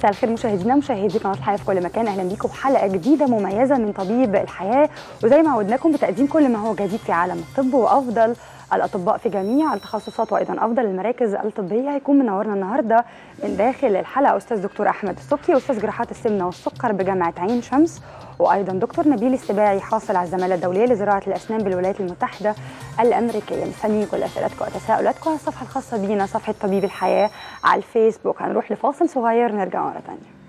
مساء الخير مشاهدينا مشاهدي قناه الحياه في كل مكان اهلا بيكم في حلقه جديده مميزه من طبيب الحياه وزي ما عودناكم بتقديم كل ما هو جديد في عالم الطب وافضل الاطباء في جميع التخصصات وايضا افضل المراكز الطبيه هيكون منورنا النهارده من داخل الحلقه استاذ دكتور احمد السبكي استاذ جراحات السمنه والسكر بجامعه عين شمس وايضا دكتور نبيل السباعي حاصل على الزماله الدوليه لزراعه الاسنان بالولايات المتحده الامريكيه مستنيين كل اسئلتكم وتساؤلاتكم على الصفحه الخاصه بينا صفحه طبيب الحياه على الفيسبوك هنروح لفاصل صغير نرجع مره ثانيه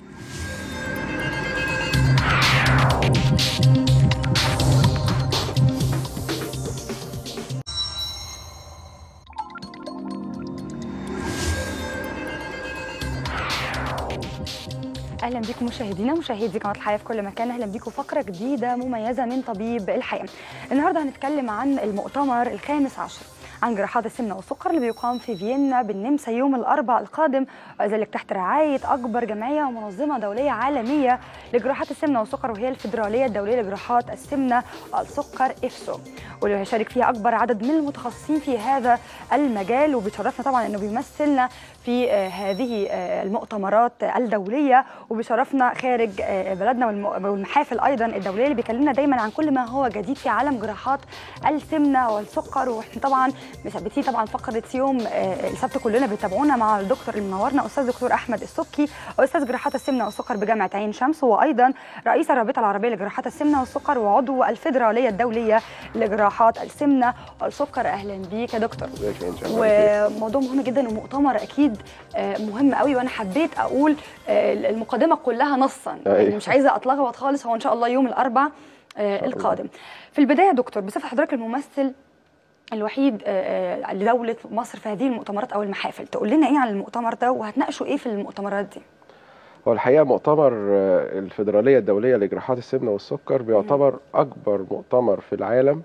اهلا بكم مشاهدينا مشاهدي قناه الحياه في كل مكان اهلا بكم فقره جديده مميزه من طبيب الحياه النهارده هنتكلم عن المؤتمر الخامس عشر عن جراحات السمنه والسكر اللي بيقام في فيينا بالنمسا يوم الاربعاء القادم وذلك تحت رعايه اكبر جمعيه ومنظمه دوليه عالميه لجراحات السمنه والسكر وهي الفدراليه الدوليه لجراحات السمنه والسكر افسو واللي هيشارك فيها اكبر عدد من المتخصصين في هذا المجال وبيشرفنا طبعا انه بيمثلنا في هذه المؤتمرات الدوليه وبيشرفنا خارج بلدنا والمحافل ايضا الدوليه اللي بيكلمنا دايما عن كل ما هو جديد في عالم جراحات السمنه والسكر واحنا طبعا مثبتين طبعا فقره يوم السبت كلنا بيتابعونا مع الدكتور اللي منورنا استاذ دكتور احمد السبكي استاذ جراحات السمنه والسكر بجامعه عين شمس وايضا رئيس الرابطه العربيه لجراحات السمنه والسكر وعضو الفدراليه الدوليه لجراحات السمنه والسكر اهلا بيك يا دكتور وموضوع مهم جدا ومؤتمر اكيد مهم قوي وانا حبيت اقول المقدمه كلها نصا يعني مش عايزه اتلخبط خالص هو ان شاء الله يوم الاربعاء القادم في البدايه يا دكتور بصفه حضرتك الممثل الوحيد لدوله مصر في هذه المؤتمرات او المحافل تقول لنا ايه عن المؤتمر ده وهتناقشوا ايه في المؤتمرات دي هو الحقيقه مؤتمر الفدراليه الدوليه لجراحات السمنه والسكر بيعتبر اكبر مؤتمر في العالم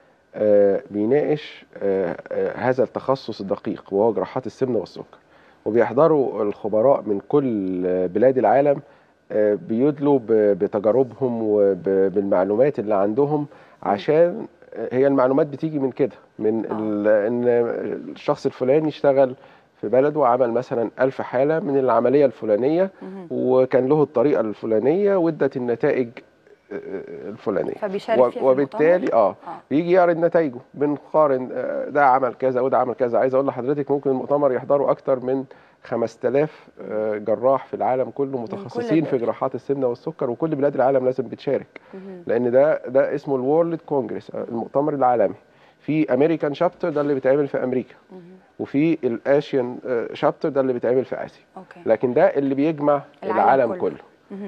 بيناقش هذا التخصص الدقيق وهو جراحات السمنه والسكر وبيحضروا الخبراء من كل بلاد العالم بيدلوا بتجاربهم وبالمعلومات اللي عندهم عشان هي المعلومات بتيجي من كده من ان الشخص الفلاني اشتغل في بلده وعمل مثلا ألف حالة من العملية الفلانية وكان له الطريقة الفلانية وادت النتائج الفلانيه فبيشارك فيها وبالتالي اه, آه. بيجي يعرض نتائجه بنقارن ده عمل كذا وده عمل كذا عايز اقول لحضرتك ممكن المؤتمر يحضروا اكتر من 5000 جراح في العالم كله متخصصين في جراحات السمنه والسكر وكل بلاد العالم لازم بتشارك لان ده ده اسمه الورلد كونجرس المؤتمر العالمي في امريكان شابتر ده اللي بيتعمل في امريكا وفي الاشيان شابتر ده اللي بيتعمل في اسيا أوكي. لكن ده اللي بيجمع العالم, العالم كله, كله.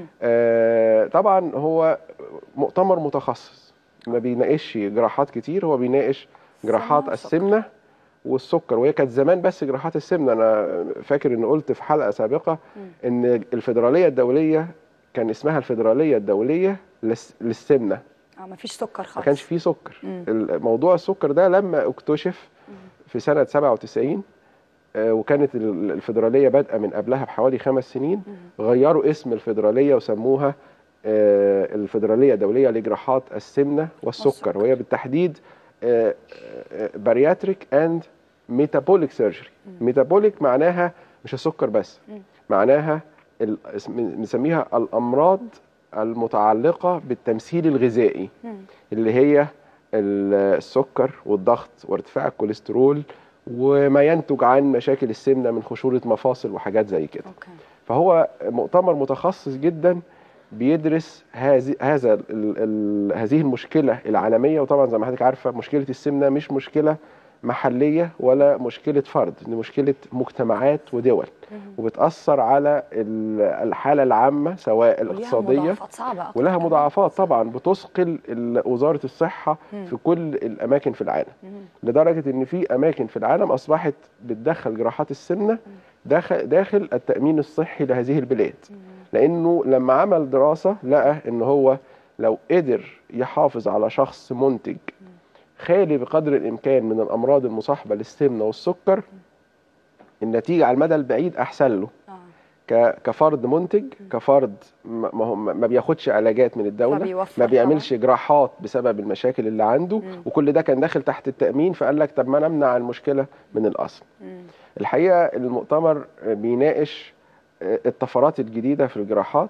آه طبعا هو مؤتمر متخصص ما بيناقش جراحات كتير هو بيناقش جراحات السمنه والسكر وهي كانت زمان بس جراحات السمنه انا فاكر ان قلت في حلقه سابقه ان الفدراليه الدوليه كان اسمها الفدراليه الدوليه للسمنه اه ما فيش سكر خالص ما كانش فيه سكر موضوع السكر ده لما اكتشف في سنه 97 وكانت الفدراليه بادئه من قبلها بحوالي خمس سنين غيروا اسم الفدراليه وسموها الفدراليه الدوليه لجراحات السمنه والسكر وهي بالتحديد بارياتريك اند ميتابوليك سيرجري ميتابوليك معناها مش السكر بس معناها بنسميها الامراض المتعلقه بالتمثيل الغذائي اللي هي السكر والضغط وارتفاع الكوليسترول وما ينتج عن مشاكل السمنه من خشونه مفاصل وحاجات زي كده أوكي. فهو مؤتمر متخصص جدا بيدرس هذه هذا ال ال هذه المشكله العالميه وطبعا زي ما حضرتك عارفه مشكله السمنه مش مشكله محليه ولا مشكله فرد دي مشكله مجتمعات ودول وبتاثر على الحاله العامه سواء الاقتصاديه ولها مضاعفات طبعا بتثقل وزاره الصحه في كل الاماكن في العالم لدرجه ان في اماكن في العالم اصبحت بتدخل جراحات السمنه داخل داخل التامين الصحي لهذه البلاد لانه لما عمل دراسه لقى ان هو لو قدر يحافظ على شخص منتج خالي بقدر الامكان من الامراض المصاحبه للسمنه والسكر النتيجه على المدى البعيد احسن له كفرد منتج كفرد ما, هو ما بياخدش علاجات من الدوله ما بيعملش جراحات بسبب المشاكل اللي عنده مم. وكل ده كان داخل تحت التامين فقال لك طب ما نمنع المشكله من الاصل مم. الحقيقه المؤتمر بيناقش آه، الطفرات الجديده في الجراحات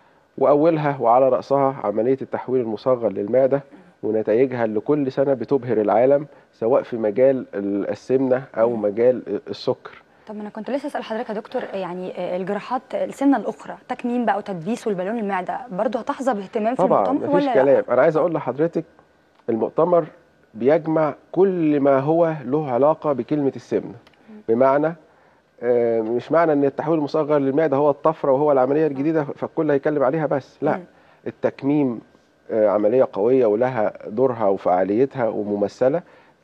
واولها وعلى راسها عمليه التحويل المصغر للمعده ونتائجها اللي كل سنه بتبهر العالم سواء في مجال ال- السمنه او مجال السكر طب انا كنت لسه اسال حضرتك يا دكتور يعني آه، الجراحات السمنه الاخرى تكميم بقى وتدبيس والبالون المعده برضه هتحظى باهتمام في طبعا المؤتمر مفيش ولا كلام انا عايز اقول لحضرتك المؤتمر بيجمع كل ما هو له علاقه بكلمه السمنه بمعنى آه، مش معنى ان التحويل المصغر للمعده هو الطفره وهو العمليه الجديده فالكل هيتكلم عليها بس لا مم. التكميم آه، عمليه قويه ولها دورها وفعاليتها وممثله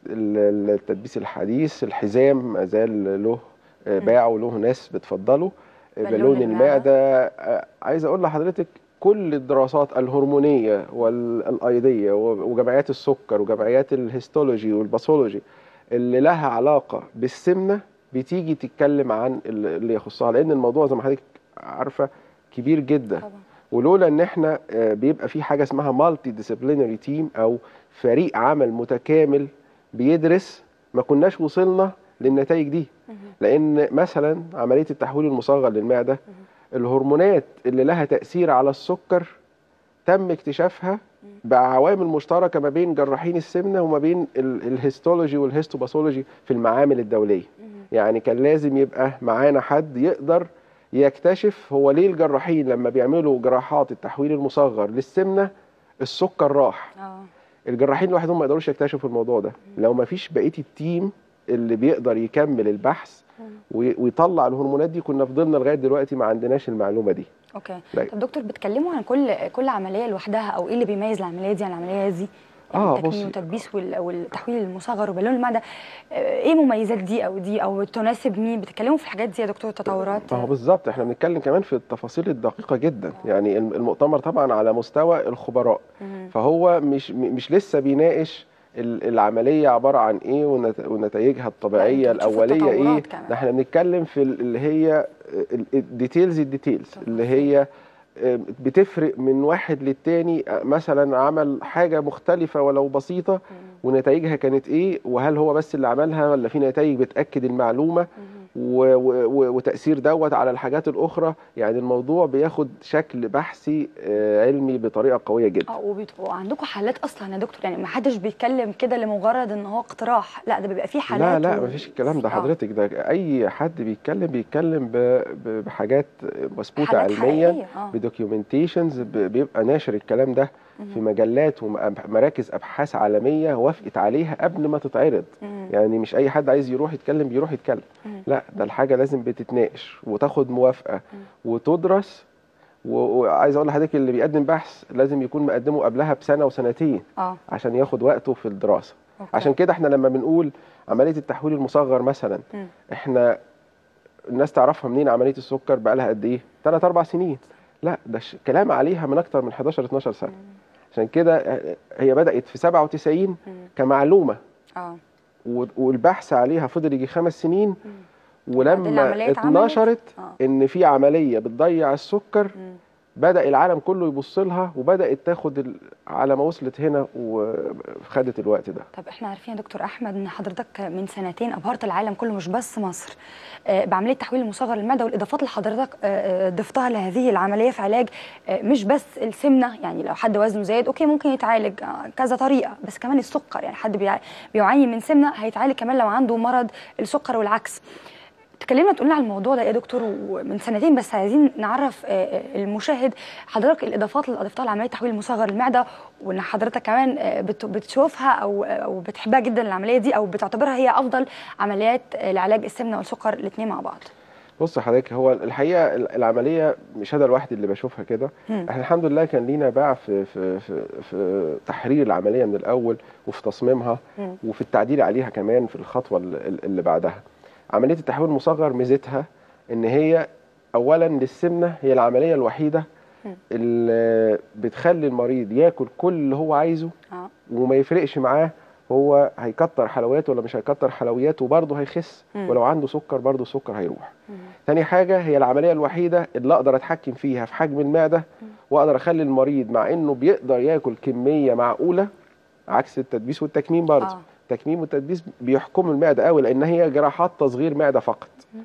ال- التدبيس الحديث الحزام ما زال له آه، باع وله ناس بتفضله آه، بالون بالون المعدة. المعده آه، عايز اقول لحضرتك كل الدراسات الهرمونيه والايضيه وجمعيات السكر وجمعيات الهيستولوجي والباثولوجي اللي لها علاقه بالسمنه بتيجي تتكلم عن ال- اللي يخصها لان الموضوع زي ما حضرتك عارفه كبير جدا طبعا ولولا ان احنا آه، بيبقى في حاجه اسمها مالتي ديسيبلينري تيم او فريق عمل متكامل بيدرس ما كناش وصلنا للنتائج دي لان مثلا عمليه التحويل المصغر للمعده الهرمونات اللي لها تاثير على السكر تم اكتشافها بعوامل مشتركه ما بين جراحين السمنه وما بين ال- الهيستولوجي والهيستوباثولوجي في المعامل الدوليه يعني كان لازم يبقى معانا حد يقدر يكتشف هو ليه الجراحين لما بيعملوا جراحات التحويل المصغر للسمنه السكر راح اه الجراحين لوحدهم ما يقدروش يكتشفوا الموضوع ده لو ما فيش بقيه التيم اللي بيقدر يكمل البحث وي- ويطلع الهرمونات دي كنا فضلنا لغايه دلوقتي ما عندناش المعلومه دي اوكي لا. طب دكتور بتكلموا عن كل كل عمليه لوحدها او ايه اللي بيميز العمليه دي عن العمليه دي يعني آه، التكميم بصي. والتدبيس وال- والتحويل المصغر وبالون المعده آه، ايه مميزات دي او دي او تناسب مين بتتكلموا في الحاجات دي يا دكتور تطورات ما هو بالظبط احنا بنتكلم كمان في التفاصيل الدقيقه جدا يعني الم- المؤتمر طبعا على مستوى الخبراء مم. فهو مش م- مش لسه بيناقش ال- العمليه عباره عن ايه ونت- ونتائجها الطبيعيه انتوا بتشوفوا الاوليه ايه التطورات كمان. ده احنا بنتكلم في ال- اللي هي الديتيلز الديتيلز اللي هي آه، بتفرق من واحد للتاني آه، مثلا عمل حاجه مختلفه ولو بسيطه ونتائجها كانت ايه وهل هو بس اللي عملها ولا في نتائج بتاكد المعلومه و و و وتاثير دوت على الحاجات الاخرى يعني الموضوع بياخد شكل بحثي آه، علمي بطريقه قويه جدا اه وبتبقوا عندكم حالات اصلا يا دكتور يعني ما حدش بيتكلم كده لمجرد ان هو اقتراح لا ده بيبقى فيه لا حالات لا و- مفيش الكلام ده آه. حضرتك ده اي حد بيتكلم بيتكلم ب- ب- بحاجات مثبوته حالات علميا حقيقية، آه. بدوكيومنتيشنز بيبقى ناشر الكلام ده في مجلات ومراكز ابحاث عالميه وافقت عليها قبل ما تتعرض مم. يعني مش اي حد عايز يروح يتكلم بيروح يتكلم مم. لا ده الحاجه لازم بتتناقش وتاخد موافقه وتدرس و- وعايز اقول لحضرتك اللي بيقدم بحث لازم يكون مقدمه قبلها بسنه وسنتين اه عشان ياخد وقته في الدراسه أوكي. عشان كده احنا لما بنقول عمليه التحويل المصغر مثلا مم. احنا الناس تعرفها منين عمليه السكر بقى لها قد ايه 3 4 سنين لا ده ش- كلام عليها من اكتر من 11 12 سنه عشان كده اه، هي بدات في 97 كمعلومه اه و- والبحث عليها فضل يجي خمس سنين وبعدين العملية ولما اتعملت؟ اتنشرت آه. ان في عمليه بتضيع السكر مم. بدا العالم كله يبص لها وبدات تاخد ال- على ما وصلت هنا وخدت الوقت ده طب احنا عارفين يا دكتور احمد ان حضرتك من سنتين ابهرت العالم كله مش بس مصر آه، بعمليه تحويل المصغر للمعده والاضافات اللي حضرتك آه، آه، ضفتها لهذه العمليه في علاج آه، مش بس السمنه يعني لو حد وزنه زايد اوكي ممكن يتعالج آه، كذا طريقه بس كمان السكر يعني حد بيع- بيعاني من سمنه هيتعالج كمان لو عنده مرض السكر والعكس تكلمنا تقولنا على الموضوع ده يا دكتور ومن سنتين بس عايزين نعرف آه، آه، المشاهد حضرتك الاضافات اللي اضفتها لعمليه تحويل المصغر للمعده وان حضرتك كمان آه، بت- بتشوفها او او بتحبها جدا العمليه دي او بتعتبرها هي افضل عمليات آه، لعلاج السمنه والسكر الاثنين مع بعض. بص حضرتك هو الحقيقه ال- العمليه مش انا الواحد اللي بشوفها كده مم. احنا الحمد لله كان لينا باع في في في, في تحرير العمليه من الاول وفي تصميمها مم. وفي التعديل عليها كمان في الخطوه ال- اللي بعدها عمليه التحويل المصغر ميزتها ان هي اولا للسمنه هي العمليه الوحيده مم. اللي بتخلي المريض ياكل كل اللي هو عايزه اه وما يفرقش معاه هو هيكتر حلويات ولا مش هيكتر حلويات وبرضه هيخس مم. ولو عنده سكر برضه السكر هيروح مم. تاني حاجة هي العملية الوحيدة اللي أقدر أتحكم فيها في حجم المعدة وأقدر أخلي المريض مع إنه بيقدر ياكل كمية معقولة عكس التدبيس والتكميم برضه آه. التكميم والتدبيس بيحكموا المعدة قوي لأن هي جراحات تصغير معدة فقط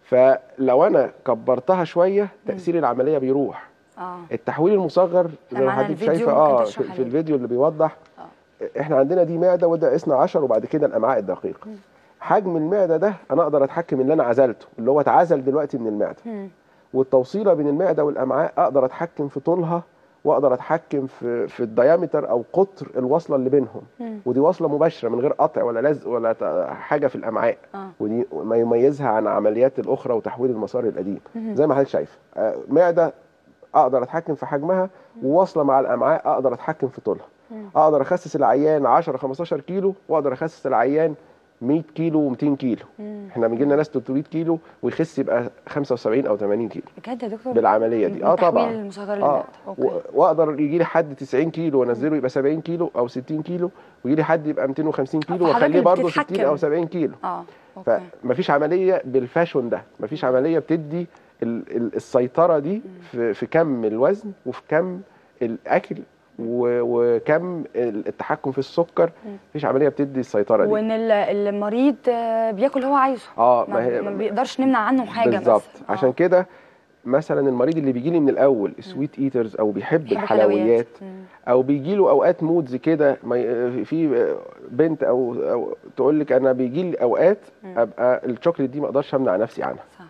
فلو انا كبرتها شويه تاثير العمليه بيروح اه التحويل المصغر زي ما معانا حضرتك الفيديو شايفه ممكن اه تشرح في, في عليه. الفيديو اللي بيوضح احنا عندنا دي معده وده قسنا 10 وبعد كده الامعاء الدقيقه حجم المعده ده انا اقدر اتحكم اللي انا عزلته اللي هو اتعزل دلوقتي من المعده مم. والتوصيله بين المعده والامعاء اقدر اتحكم في طولها واقدر اتحكم في في الديامتر او قطر الوصله اللي بينهم مم. ودي وصله مباشره من غير قطع ولا لزق ولا ت- حاجه في الامعاء اه ودي ما يميزها عن عمليات الاخرى وتحويل المسار القديم مهم. زي ما حضرتك شايف آه، معده اقدر اتحكم في حجمها وواصله مع الامعاء اقدر اتحكم في طولها مم. اقدر اخسس العيان 10 15 كيلو واقدر اخسس العيان 100 كيلو و200 كيلو مم. احنا بيجي لنا ناس 300 كيلو ويخس يبقى 75 او 80 كيلو بجد يا دكتور بالعمليه دي اه تحويل طبعا المصغر اه للمعدة. و- اوكي واقدر يجي لي حد 90 كيلو وانزله يبقى 70 كيلو او 60 كيلو ويجي لي حد يبقى 250 كيلو فحضرتك واخليه اللي برضه 60 بتتحكم. او 70 كيلو اه اوكي فمفيش عمليه بالفاشون ده مفيش عمليه بتدي ال- ال- السيطره دي في, في كم الوزن وفي كم الاكل و- وكم ال- التحكم في السكر مفيش عمليه بتدي السيطره دي وان ال- المريض آه، بياكل اللي هو عايزه اه ما, هي- ما بيقدرش نمنع عنه حاجه بالظبط مثلا. عشان آه. كده مثلا المريض اللي بيجي لي من الاول سويت ايترز او بيحب بيحب الحلويات مم. او بيجي له اوقات مودز كده ما ي- في بنت او او تقول لك انا بيجي لي اوقات ابقى الشوكليت دي ما اقدرش امنع نفسي عنها صح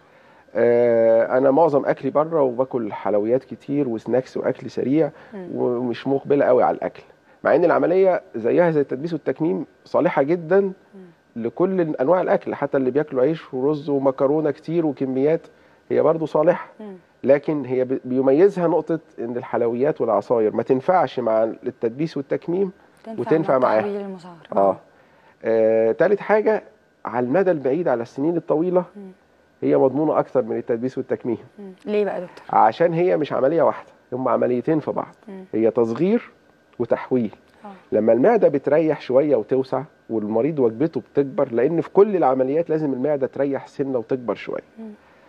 آه، انا معظم اكلي بره وباكل حلويات كتير وسناكس واكل سريع مم. ومش مقبله قوي على الاكل مع ان العمليه زيها زي التدبيس والتكميم صالحه جدا لكل انواع الاكل حتى اللي بياكلوا عيش ورز ومكرونه كتير وكميات هي برضو صالحه مم. لكن هي بي- بيميزها نقطه ان الحلويات والعصاير ما تنفعش مع التدبيس والتكميم وتنفع مع معاه. تحويل المصغر اه, آه. تالت حاجه على المدى البعيد على السنين الطويله مم. هي مضمونه اكتر من التدبيس والتكميم مم. ليه بقى يا دكتور عشان هي مش عمليه واحده هم عمليتين في بعض مم. هي تصغير وتحويل آه. لما المعده بتريح شويه وتوسع والمريض وجبته بتكبر لان في كل العمليات لازم المعده تريح سنه وتكبر شويه مم.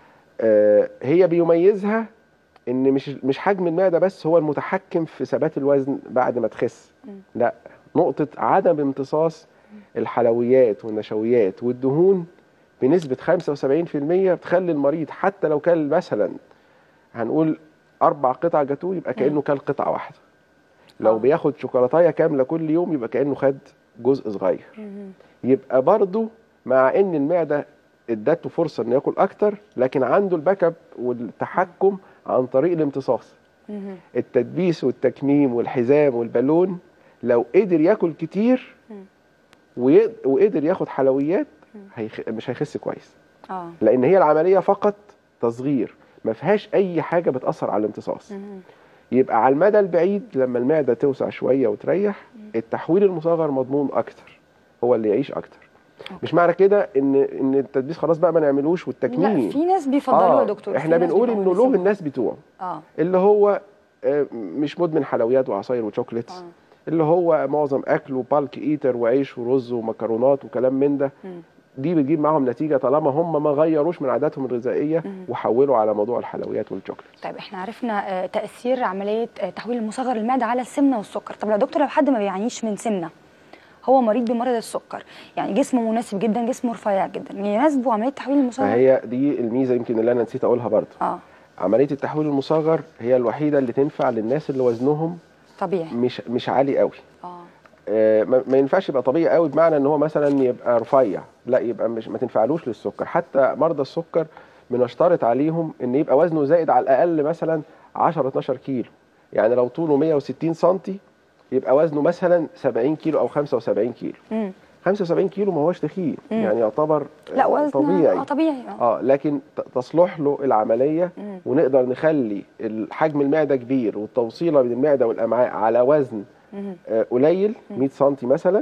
آه هي بيميزها ان مش مش حجم المعده بس هو المتحكم في ثبات الوزن بعد ما تخس مم. لا نقطه عدم امتصاص الحلويات والنشويات والدهون بنسبه 75% بتخلي المريض حتى لو كان مثلا هنقول اربع قطع جاتوه يبقى كانه كل قطعه واحده لو آه. بياخد شوكولاتايه كامله كل يوم يبقى كانه خد جزء صغير مم. يبقى برضه مع ان المعده ادته فرصه انه ياكل اكتر لكن عنده الباك اب والتحكم عن طريق الامتصاص مم. التدبيس والتكميم والحزام والبالون لو قدر ياكل كتير مم. وي- وقدر ياخد حلويات هيخ... مش هيخس كويس اه لان هي العمليه فقط تصغير ما فيهاش اي حاجه بتاثر على الامتصاص مم. يبقى على المدى البعيد لما المعده توسع شويه وتريح التحويل المصغر مضمون اكتر هو اللي يعيش اكتر مش معنى كده ان ان التدبيس خلاص بقى ما نعملوش والتكميم لا في ناس بيفضلوه يا دكتور في احنا ناس بنقول انه بيفضلوا له يسيبوه. الناس بتوعه اه اللي هو آه، مش مدمن حلويات وعصاير وشوكليتس اه اللي هو معظم اكله بالك ايتر وعيش ورز ومكرونات وكلام من ده مم. دي بتجيب معاهم نتيجه طالما هم ما غيروش من عاداتهم الغذائيه مم. وحولوا على موضوع الحلويات والشوكليت طيب احنا عرفنا آه، تاثير عمليه آه، تحويل المصغر المعده على السمنه والسكر طب لو دكتور لو حد ما بيعانيش من سمنه هو مريض بمرض السكر يعني جسمه مناسب جدا جسمه رفيع جدا يناسبه عمليه تحويل المصغر فهي دي الميزه يمكن اللي انا نسيت اقولها برضه اه عمليه التحويل المصغر هي الوحيده اللي تنفع للناس اللي وزنهم طبيعي مش مش عالي قوي اه آه، ما ما ينفعش يبقى طبيعي قوي بمعنى ان هو مثلا يبقى رفيع لا يبقى مش ما تنفعلوش للسكر حتى مرضى السكر بنشترط عليهم ان يبقى وزنه زائد على الاقل مثلا 10 12 كيلو يعني لو طوله 160 سم يبقى وزنه مثلا 70 كيلو او 75 كيلو امم 75 كيلو ما هوش تخين مم. يعني يعتبر لا آه، وزن طبيعي اه طبيعي اه اه لكن ت- تصلح له العمليه مم. ونقدر نخلي حجم المعده كبير والتوصيله بين المعده والامعاء على وزن مم. آه، قليل 100 سم مثلا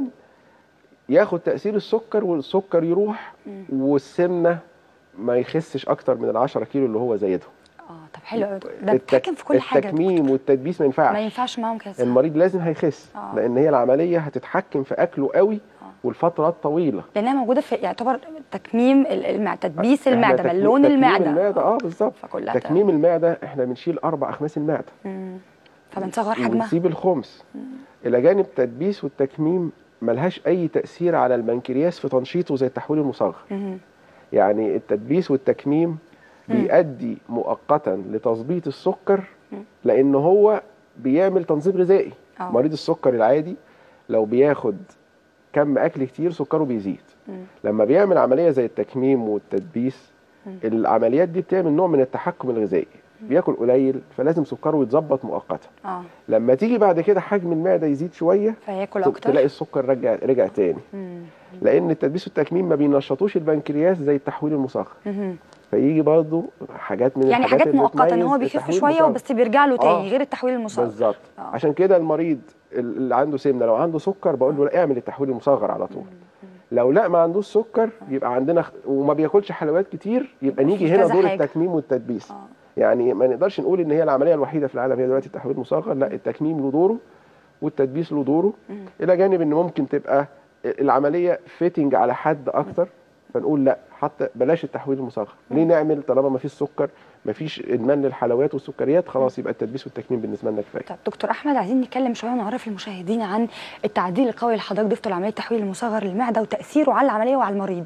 ياخد تاثير السكر والسكر يروح والسمنه ما يخسش اكتر من ال 10 كيلو اللي هو زايدهم اه طب حلو قوي ده التك- بيتحكم في كل حاجه التكميم والتدبيس ما ينفعش ما ينفعش معاهم كده صح؟ المريض لازم هيخس آه. لان هي العمليه هتتحكم في اكله قوي آه. والفترات طويله لانها موجوده في يعتبر تكميم ال- المعده تدبيس إحنا المعده تكميم- بالون تكميم المعده المعده اه بالظبط فكلها تكميم المعده احنا بنشيل اربع اخماس المعده مم. فبنصغر حجمها ونسيب الخمس الى جانب التدبيس والتكميم ملهاش اي تاثير على البنكرياس في تنشيطه زي التحويل المصغر مم. يعني التدبيس والتكميم بيؤدي مؤقتا لتظبيط السكر لان هو بيعمل تنظيم غذائي آه. مريض السكر العادي لو بياخد كم اكل كتير سكره بيزيد لما بيعمل عمليه زي التكميم والتدبيس العمليات دي بتعمل نوع من التحكم الغذائي بياكل قليل فلازم سكره يتظبط مؤقتا اه لما تيجي بعد كده حجم المعده يزيد شويه فياكل ت- اكتر تلاقي السكر رجع رجع تاني مم. لان التدبيس والتكميم ما بينشطوش البنكرياس زي التحويل المصغر مهم. فيجي برضو حاجات من يعني الحاجات حاجات اللي مؤقته ان بتميز هو بيخف التحويل شويه المصغر. وبس بيرجع له تاني آه. غير التحويل المصغر بالظبط آه. عشان كده المريض اللي عنده سمنه لو عنده سكر بقول له لا اعمل التحويل المصغر على طول لو لا ما عندوش سكر يبقى عندنا خ- وما بياكلش حلويات كتير يبقى في نيجي هنا كذا دور حاجة. التكميم والتدبيس آه. يعني ما نقدرش نقول ان هي العمليه الوحيده في العالم هي دلوقتي التحويل المصغر لا التكميم له دوره والتدبيس له دوره الى جانب ان ممكن تبقى العمليه فيتنج على حد اكتر فنقول لا حتى بلاش التحويل المصغر ليه نعمل طالما ما فيش سكر ما فيش ادمان للحلويات والسكريات خلاص يبقى التدبيس والتكميم بالنسبه لنا كفايه طب دكتور احمد عايزين نتكلم شويه ونعرف المشاهدين عن التعديل القوي اللي حضرتك ضفته لعمليه التحويل المصغر للمعده وتاثيره على العمليه وعلى المريض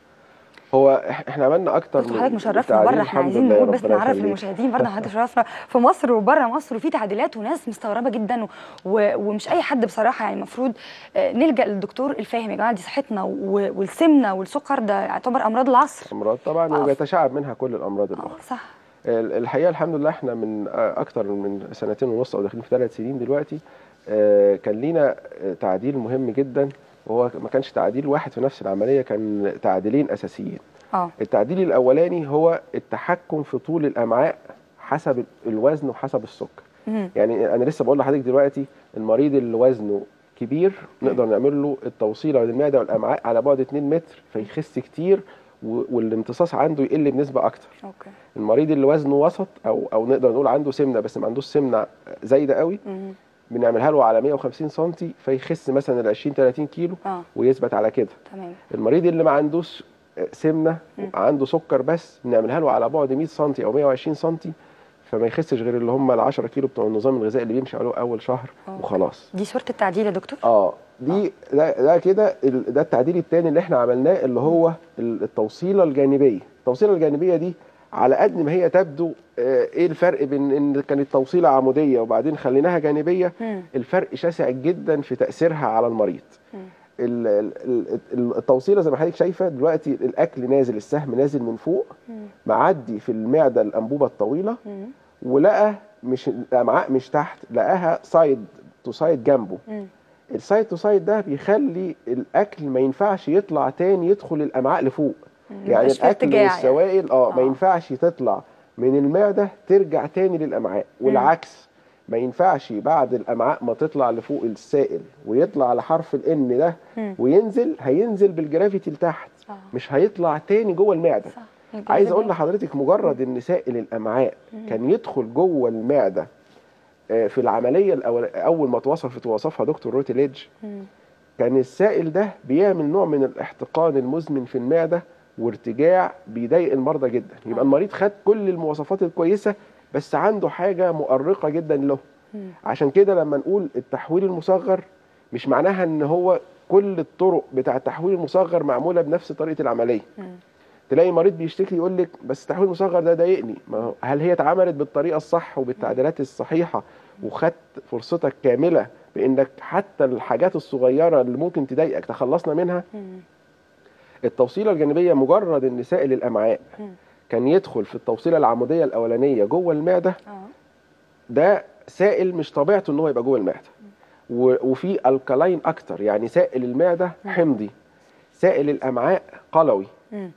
هو إح- احنا عملنا اكتر دكتور حضرتك مشرفنا تعديل بره احنا الحمد عايزين لله، نقول بس ربنا نعرف يخليك. للمشاهدين برضه حضرتك شرفنا في مصر وبره مصر وفي تعديلات وناس مستغربه جدا و... و... ومش اي حد بصراحه يعني المفروض آه، نلجا للدكتور الفاهم يا جماعه دي صحتنا و... والسمنه والسكر ده يعتبر امراض العصر امراض طبعا آه. وبيتشعب منها كل الامراض اه الاخرى صح ال- الحقيقه الحمد لله احنا من آه، اكتر من سنتين ونص او داخلين في ثلاث سنين دلوقتي آه، كان لينا آه، تعديل مهم جدا وهو ما كانش تعديل واحد في نفس العمليه كان تعديلين اساسيين اه التعديل الاولاني هو التحكم في طول الامعاء حسب الوزن وحسب السكر مهم. يعني انا لسه بقول لحضرتك دلوقتي المريض اللي وزنه كبير نقدر نعمل له التوصيله بين المعده والامعاء على بعد 2 متر فيخس كتير و- والامتصاص عنده يقل بنسبه اكتر اوكي المريض اللي وزنه وسط او او نقدر نقول عنده سمنه بس ما عندوش سمنه زايده قوي مهم. بنعملها له على 150 سم فيخس مثلا ال 20 30 كيلو اه ويثبت على كده تمام المريض اللي ما عندوش سمنه عنده سكر بس بنعملها له على بعد 100 سم او 120 سم فما يخسش غير اللي هم ال 10 كيلو بتوع النظام الغذائي اللي بيمشي عليه اول شهر أوكي. وخلاص دي صوره التعديل يا دكتور اه دي ده, ده كده ال- ده التعديل الثاني اللي احنا عملناه اللي هو ال- التوصيله الجانبيه التوصيله الجانبيه دي على قد ما هي تبدو آه، ايه الفرق بين ان كانت توصيله عموديه وبعدين خليناها جانبيه مم. الفرق شاسع جدا في تاثيرها على المريض مم. ال- ال- ال- التوصيله زي ما حضرتك شايفه دلوقتي الاكل نازل السهم نازل من فوق مم. معدي في المعده الانبوبه الطويله مم. ولقى مش الامعاء مش تحت لقاها سايد تو سايد جنبه مم. السايد تو سايد ده بيخلي الاكل ما ينفعش يطلع تاني يدخل الامعاء لفوق يعني مبقاش في الاكل ارتجاع يعني. والسوائل اه ما آه. ينفعش تطلع من المعده ترجع تاني للامعاء والعكس ما ينفعش بعد الامعاء ما تطلع لفوق السائل ويطلع على حرف الان ده مم. وينزل هينزل بالجرافيتي لتحت آه. مش هيطلع تاني جوه المعده صح عايز اقول لحضرتك مجرد ان سائل الامعاء كان يدخل جوه المعده آه، في العمليه الأول اول ما توصفت وصفها دكتور روتيليدج مم. كان السائل ده بيعمل نوع من الاحتقان المزمن في المعده وارتجاع بيضايق المرضى جدا يبقى المريض خد كل المواصفات الكويسه بس عنده حاجه مؤرقه جدا له مم. عشان كده لما نقول التحويل المصغر مش معناها ان هو كل الطرق بتاع التحويل المصغر معموله بنفس طريقه العمليه مم. تلاقي مريض بيشتكي يقول لك بس التحويل المصغر ده ضايقني ما هو هل هي اتعملت بالطريقه الصح وبالتعديلات الصحيحه وخدت فرصتك كامله بانك حتى الحاجات الصغيره اللي ممكن تضايقك تخلصنا منها مم. التوصيله الجانبيه مجرد ان سائل الامعاء مم. كان يدخل في التوصيله العموديه الاولانيه جوه المعده اه ده سائل مش طبيعته ان هو يبقى جوه المعده و- وفي الكلاين اكتر يعني سائل المعده حمضي سائل الامعاء قلوي مم.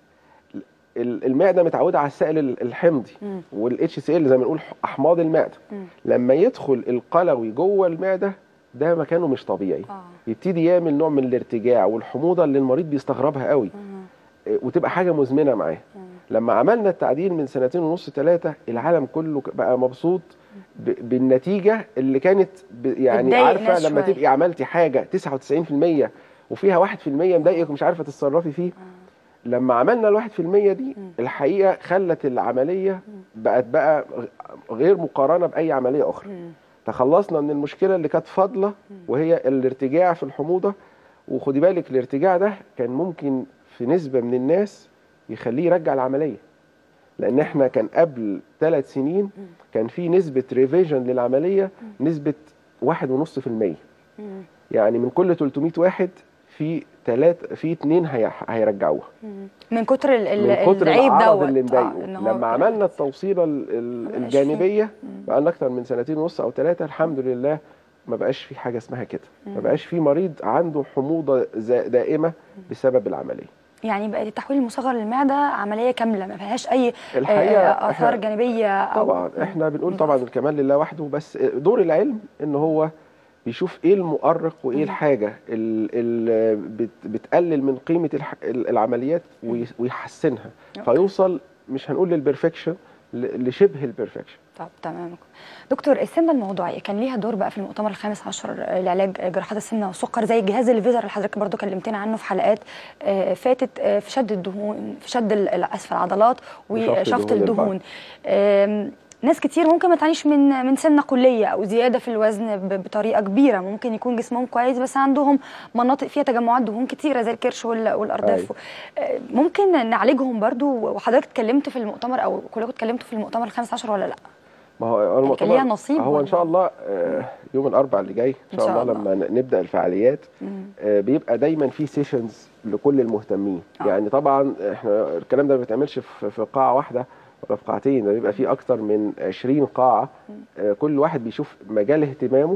ال- المعده متعوده على السائل ال- الحمضي مم. والاتش سي ال زي ما بنقول احماض المعده مم. لما يدخل القلوي جوه المعده ده مكانه مش طبيعي اه يبتدي يعمل نوع من الارتجاع والحموضه اللي المريض بيستغربها قوي مم. إيه، وتبقى حاجه مزمنه معاه مم. لما عملنا التعديل من سنتين ونص ثلاثه العالم كله ك- بقى مبسوط ب- بالنتيجه اللي كانت ب- يعني بتضايق عارفه ناس لما شوية. تبقي عملتي حاجه 99% وفيها 1% مضايقك ومش عارفه تتصرفي فيه لما عملنا الواحد في المية دي الحقيقة خلت العملية بقت بقى غير مقارنة بأي عملية أخرى مم. تخلصنا من المشكلة اللي كانت فاضلة وهي الارتجاع في الحموضة وخدي بالك الارتجاع ده كان ممكن في نسبة من الناس يخليه يرجع العمليه لان احنا كان قبل ثلاث سنين كان في نسبه ريفيجن للعمليه نسبه واحد ونص في المية مم. يعني من كل 300 واحد في ثلاث في اثنين هي... هيرجعوها من كتر ال- ال- من كتر العيب العرض دوت اللي آه، مضايقه إن هو لما عملنا التوصيله ال- ال- مبقاش الجانبيه بقى لنا اكتر من سنتين ونص او ثلاثه الحمد لله ما بقاش في حاجه اسمها كده ما بقاش في مريض عنده حموضه زا- دائمه بسبب العمليه يعني بقى التحويل المصغر للمعده عمليه كامله ما فيهاش اي الحقيقه آه، اثار إحنا جانبيه أو- طبعا احنا بنقول طبعا الكمال لله وحده بس دور العلم ان هو بيشوف ايه المؤرق وايه الحاجه اللي بتقلل من قيمه الح- العمليات وي- ويحسنها أوكي. فيوصل مش هنقول للبرفكشن ل- لشبه البرفكشن طب تمام دكتور السمنه الموضوعيه كان ليها دور بقى في المؤتمر الخامس عشر لعلاج جراحات السمنه والسكر زي الجهاز الفيزر اللي حضرتك برضو كلمتنا عنه في حلقات آه، فاتت آه، في شد الدهون في شد ال- اسف العضلات وشفط وشفط الدهون الدهون آم، ناس كتير ممكن ما تعانيش من من سمنه كليه او زياده في الوزن ب- بطريقه كبيره ممكن يكون جسمهم كويس بس عندهم مناطق فيها تجمعات دهون كتيره زي الكرش وال- والارداف آه، ممكن نعالجهم برضو وحضرتك اتكلمت في المؤتمر او كلكم اتكلمتوا في المؤتمر الخامس عشر ولا لا ما هو يعني كان ليها المؤتمر- نصيب هو ولا؟ ان شاء الله آه، يوم الاربعاء اللي جاي ان شاء الله لما ن- نبدا الفعاليات آه، بيبقى دايما في سيشنز لكل المهتمين آه. يعني طبعا احنا الكلام ده ما بيتعملش في في قاعه واحده ولا في قاعتين ده بيبقى في اكتر من 20 قاعه آه، كل واحد بيشوف مجال اهتمامه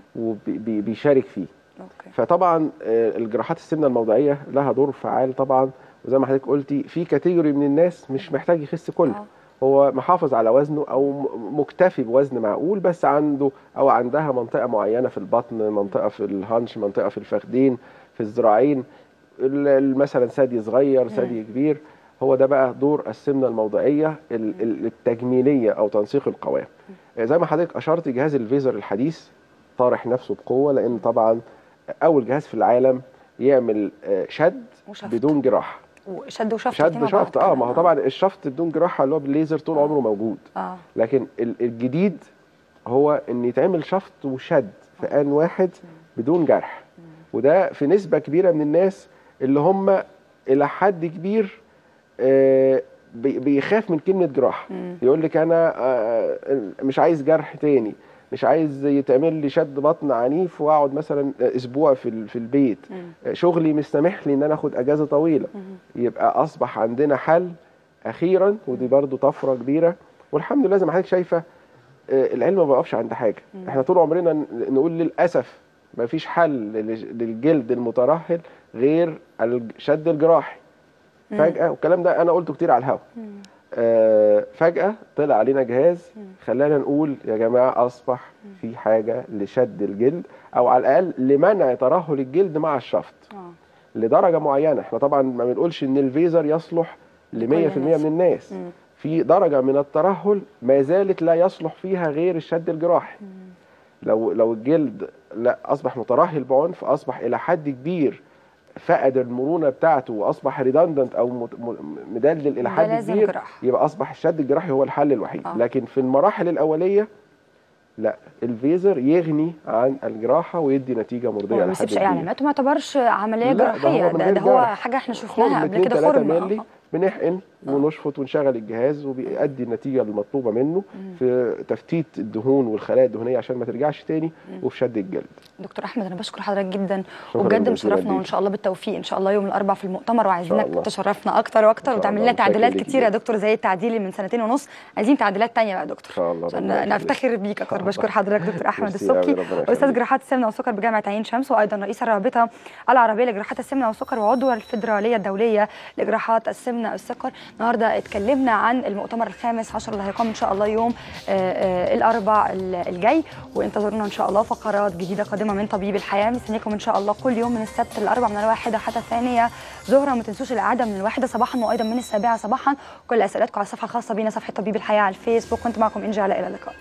وبيشارك فيه اوكي فطبعا آه، الجراحات السمنه الموضعيه لها دور فعال طبعا وزي ما حضرتك قلتي في كاتيجوري من الناس مش محتاج يخس كله آه. هو محافظ على وزنه او م- مكتفي بوزن معقول بس عنده او عندها منطقه معينه في البطن منطقه في الهانش منطقه في الفخذين في الذراعين ال- ال- مثلا ثدي صغير ثدي كبير هو ده بقى دور السمنه الموضعيه ال- ال- التجميليه او تنسيق القوام زي ما حضرتك اشرت جهاز الفيزر الحديث طارح نفسه بقوه لان طبعا اول جهاز في العالم يعمل آه، شد وشفط. بدون جراحه وشد وشفط الاتنين شد مع بعض شفط اه كده. ما هو طبعا الشفط بدون جراحه اللي هو بالليزر طول عمره موجود اه لكن ال- الجديد هو ان يتعمل شفط وشد في ان واحد بدون جرح وده في نسبه كبيره من الناس اللي هم الى حد كبير آه، بي- بيخاف من كلمه جراحه يقول لك انا آه، مش عايز جرح تاني مش عايز يتعمل لي شد بطن عنيف واقعد مثلا اسبوع في ال- في البيت آه، شغلي مش سامح لي ان انا اخد اجازه طويله يبقى اصبح عندنا حل اخيرا ودي برضو طفره كبيره والحمد لله زي ما حضرتك شايفه آه، العلم ما بيقفش عند حاجه احنا طول عمرنا ن- نقول للاسف ما فيش حل لل- للجلد المترهل غير الشد الجراحي فجاه والكلام ده انا قلته كتير على الهوا آه فجاه طلع علينا جهاز خلانا نقول يا جماعه اصبح في حاجه لشد الجلد او على الاقل لمنع ترهل الجلد مع الشفط اه لدرجه معينه احنا طبعا ما بنقولش ان الفيزر يصلح ل 100% لكل الناس. من الناس مم. في درجه من الترهل ما زالت لا يصلح فيها غير الشد الجراحي لو لو الجلد لا اصبح مترهل بعنف اصبح الى حد كبير فقد المرونه بتاعته واصبح ريدندنت او مت- م- مدلل الى ده حد لازم كبير جراحة. يبقى اصبح الشد الجراحي هو الحل الوحيد آه. لكن في المراحل الاوليه لا الفيزر يغني عن الجراحه ويدي نتيجه مرضيه هو ما لحد بيسيبش كبير. اي علامات وما يعتبرش عمليه لا، ده هو جراحيه من ده, غير ده هو جرح. حاجه احنا خرم شفناها قبل اتنين كده تلاتة خرم ملي آه. بنحقن ونشفط ونشغل الجهاز وبيؤدي النتيجه المطلوبه منه في تفتيت الدهون والخلايا الدهنيه عشان ما ترجعش تاني وفي شد الجلد دكتور احمد انا بشكر حضرتك جدا شكراً وبجد جزيلاً مشرفنا ليك. وان شاء الله بالتوفيق ان شاء الله يوم الاربعاء في المؤتمر شاء وعايزينك الله. تشرفنا اكتر واكتر إن شاء وتعمل الله. لنا تعديلات متشكر ليك كتيره يا جداً. دكتور زي التعديل اللي من سنتين ونص عايزين تعديلات تانية بقى يا دكتور إن شاء الله، ربنا عشان يخليك. نفتخر بيك اكتر الله. بشكر حضرتك دكتور احمد ميرسي أوي، السبكي ربنا يخليك. استاذ جراحات السمنه والسكر بجامعه عين شمس وايضا رئيس الرابطه العربيه لجراحات السمنه والسكر وعضو الفدراليه الدوليه لجراحات السمنه والسكر النهارده اتكلمنا عن المؤتمر الخامس عشر اللي هيقام ان شاء الله يوم آه، آه، الاربعاء ال- الجاي وانتظرونا ان شاء الله فقرات جديده قادمه من طبيب الحياه مستنيكم ان شاء الله كل يوم من السبت الاربع من الواحده حتى الثانيه ظهرا ما تنسوش الاعاده من الواحده صباحا وايضا من السابعه صباحا كل اسئلتكم على الصفحه الخاصه بينا صفحه طبيب الحياه على الفيسبوك كنت معكم انجي علاء الى اللقاء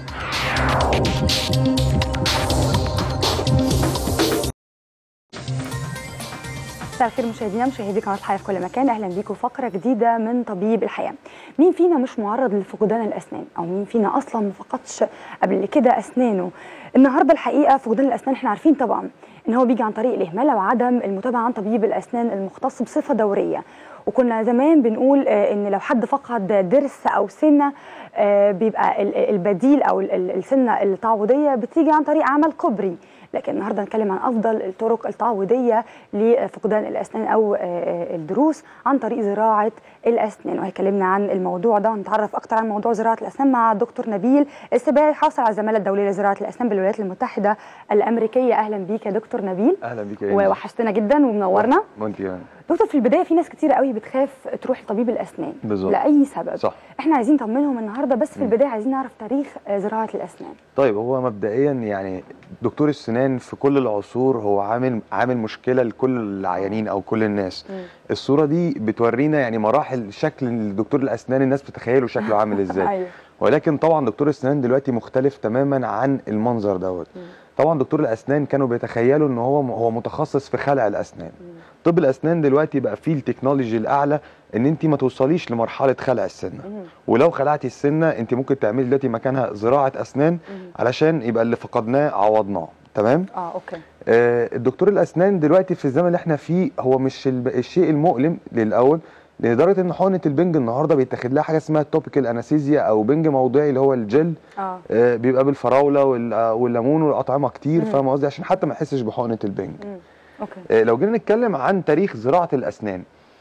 مساء الخير مشاهدينا مشاهدي قناه الحياه في كل مكان اهلا بيكم فقره جديده من طبيب الحياه مين فينا مش معرض لفقدان الاسنان او مين فينا اصلا ما فقدش قبل كده اسنانه النهارده الحقيقه فقدان الاسنان احنا عارفين طبعا ان هو بيجي عن طريق الاهمال او عدم المتابعه عن طبيب الاسنان المختص بصفه دوريه وكنا زمان بنقول آه، ان لو حد فقد ضرس او سنه آه، بيبقى ال- البديل او ال- ال- السنه التعويضيه بتيجي عن طريق عمل كوبري لكن النهارده هنتكلم عن افضل الطرق التعويضيه لفقدان الاسنان او آه، آه، الضروس عن طريق زراعه الاسنان وهيكلمنا عن الموضوع ده ونتعرف اكتر عن موضوع زراعه الاسنان مع الدكتور نبيل السباعي حاصل على الزماله الدوليه لزراعه الاسنان بالولايات المتحده الامريكيه اهلا بيك يا دكتور نبيل اهلا بيك يا إيمي. ووحشتنا جدا ومنورنا وانت يعني دكتور في البدايه في ناس كتير قوي بتخاف تروح لطبيب الاسنان بالظبط. لاي سبب صح احنا عايزين نطمنهم النهارده بس في مم. البدايه عايزين نعرف تاريخ آه، زراعه الاسنان طيب هو مبدئيا يعني دكتور السنان في كل العصور هو عامل عامل مشكله لكل العيانين او كل الناس الصوره دي بتورينا يعني مراحل شكل دكتور الاسنان الناس بتتخيله شكله عامل ازاي ايوه ولكن طبعا دكتور السنان دلوقتي مختلف تماما عن المنظر دوت مم. طبعا دكتور الاسنان كانوا بيتخيلوا ان هو هو متخصص في خلع الاسنان طب الاسنان دلوقتي بقى فيه التكنولوجي الاعلى ان انت ما توصليش لمرحله خلع السنه مم. ولو خلعتي السنه انت ممكن تعملي دلوقتي مكانها زراعه اسنان مم. علشان يبقى اللي فقدناه عوضناه تمام اه اوكي آه الدكتور الاسنان دلوقتي في الزمن اللي احنا فيه هو مش الب- الشيء المؤلم للاول لدرجه ان حقنه البنج النهارده بيتاخد لها حاجه اسمها توبيكال انستيزيا او بنج موضعي اللي هو الجل اه آه بيبقى بالفراوله وال- آه، والليمون والاطعمه كتير مم. فاهم قصدي عشان حتى ما يحسش بحقنه البنج مم. اوكي آه، لو جينا نتكلم عن تاريخ زراعه الاسنان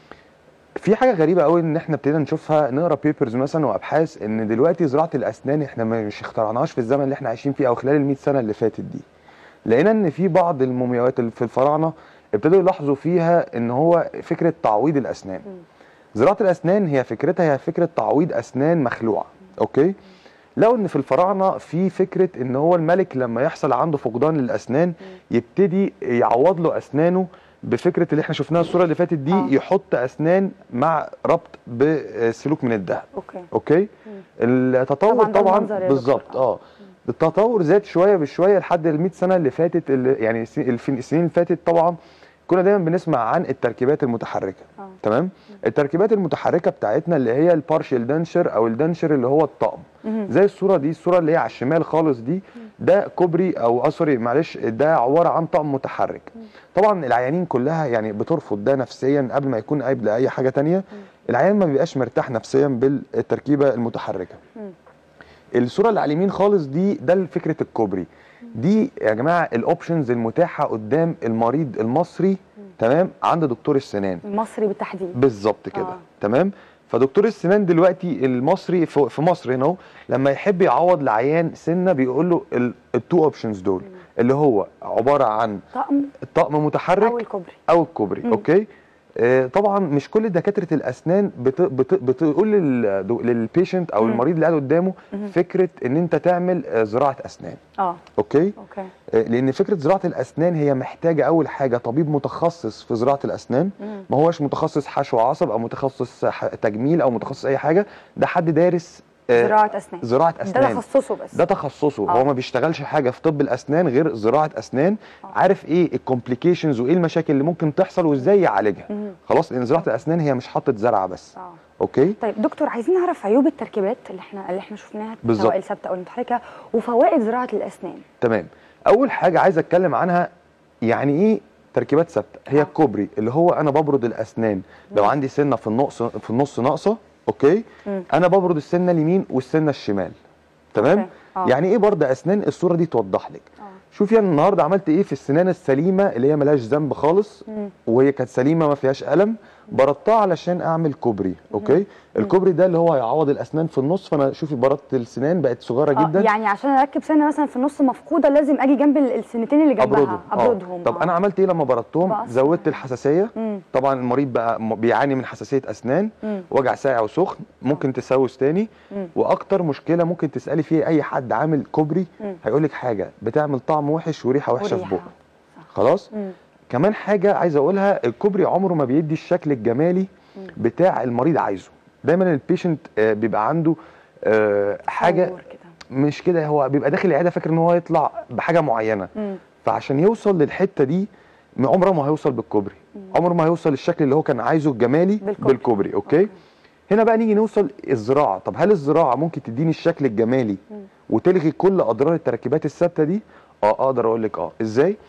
في حاجه غريبه قوي ان احنا ابتدينا نشوفها نقرا بيبرز مثلا وابحاث ان دلوقتي زراعه الاسنان احنا مش اخترعناهاش في الزمن اللي احنا عايشين فيه او خلال ال 100 سنه اللي فاتت دي لقينا ان في بعض المومياوات اللي في الفراعنه ابتدوا يلاحظوا فيها ان هو فكره تعويض الاسنان مم. زراعه الاسنان هي فكرتها هي فكره تعويض اسنان مخلوعه اوكي لو ان في الفراعنه في فكره ان هو الملك لما يحصل عنده فقدان للاسنان يبتدي يعوض له اسنانه بفكره اللي احنا شفناها الصوره اللي فاتت دي آه. يحط اسنان مع ربط بسلوك من الذهب اوكي اوكي مم. التطور طبعاً ده طبعا, المنظر يا بالظبط دكتور. اه التطور زاد شويه بشويه لحد ال 100 سنه اللي فاتت اللي يعني السن- الف- السنين اللي فاتت طبعا كنا دايما بنسمع عن التركيبات المتحركه اه تمام التركيبات المتحركه بتاعتنا اللي هي البارشال دنشر او الدنشر اللي هو الطقم مم. زي الصوره دي الصوره اللي هي على الشمال خالص دي ده كوبري او آه سوري معلش ده عباره عن طقم متحرك طبعا العيانين كلها يعني بترفض ده نفسيا قبل ما يكون عيب لاي حاجه تانية العيان ما بيبقاش مرتاح نفسيا بالتركيبه المتحركه مم. الصوره اللي على اليمين خالص دي ده فكره الكوبري دي يا جماعه الاوبشنز المتاحه قدام المريض المصري تمام عند دكتور السنان المصري بالتحديد بالظبط كده آه. آه. تمام فدكتور السنان دلوقتي المصري في في مصر هنا اهو لما يحب يعوض لعيان سنه بيقول له التو اوبشنز دول اللي هو عباره عن طقم طقم متحرك او الكوبري او الكوبري مم. اوكي آه طبعا مش كل دكاتره الاسنان بت بت بتقول لل- للبيشنت او مم. المريض اللي قاعد قدامه مم. فكره ان انت تعمل آه، زراعه اسنان اه اوكي اوكي آه، لان فكره زراعه الاسنان هي محتاجه اول حاجه طبيب متخصص في زراعه الاسنان مم. ما هوش متخصص حشو عصب او متخصص ح- تجميل او متخصص اي حاجه ده حد دارس آه، زراعه اسنان زراعه ده اسنان تخصصه بس ده تخصصه آه. هو ما بيشتغلش حاجه في طب الاسنان غير زراعه اسنان آه. عارف ايه الكومبليكيشنز وايه المشاكل اللي ممكن تحصل وازاي يعالجها مم. خلاص لان زراعه الاسنان هي مش حاطه زرعه بس اه اوكي طيب دكتور عايزين نعرف عيوب التركيبات اللي احنا اللي احنا شفناها بالظبط. سواء الثابته او المتحركه وفوائد زراعه الاسنان تمام اول حاجه عايز اتكلم عنها يعني ايه تركيبات ثابته هي آه. الكوبري اللي هو انا ببرد الاسنان لو مم. عندي سنه في النص في النص ناقصه اوكي مم. انا ببرد السنه اليمين والسنه الشمال تمام أوكي. آه. يعني ايه برد اسنان الصوره دي توضح لك اه شوفي انا النهارده عملت ايه في السنان السليمه اللي هي ملهاش ذنب خالص مم. وهي كانت سليمه ما فيهاش الم بردتها علشان اعمل كوبري اوكي الكوبري ده اللي هو هيعوض الاسنان في النص فانا شوفي بردت السنان بقت صغيره آه، جدا يعني عشان اركب سنه مثلا في النص مفقوده لازم اجي جنب ال- السنتين اللي جنبها ابردهم آه. ابردهم طب آه. انا عملت ايه لما بردتهم بقى زودت الحساسيه مم. طبعا المريض بقى م- بيعاني من حساسيه اسنان مم. وجع ساقع وسخن ممكن تسوس تاني مم. واكتر مشكله ممكن تسالي فيها اي حد عامل كوبري مم. هيقول لك حاجه بتعمل طعم وحش وريحه وحشه في وريحة. بقه خلاص مم. كمان حاجه عايز اقولها الكوبري عمره ما بيدي الشكل الجمالي مم. بتاع المريض عايزه دايما البيشنت آه، بيبقى عنده آه، حاجه تصور كده مش كده هو بيبقى داخل العياده فاكر ان هو يطلع بحاجه معينه مم. فعشان يوصل للحته دي م- عمره ما هيوصل بالكوبري عمره ما هيوصل للشكل اللي هو كان عايزه الجمالي بالكوبري. بالكوبري, بالكوبري اوكي أوكي. هنا بقى نيجي نوصل الزراعه طب هل الزراعه ممكن تديني الشكل الجمالي مم. وتلغي كل اضرار التركيبات الثابته دي اه اقدر اقول لك اه ازاي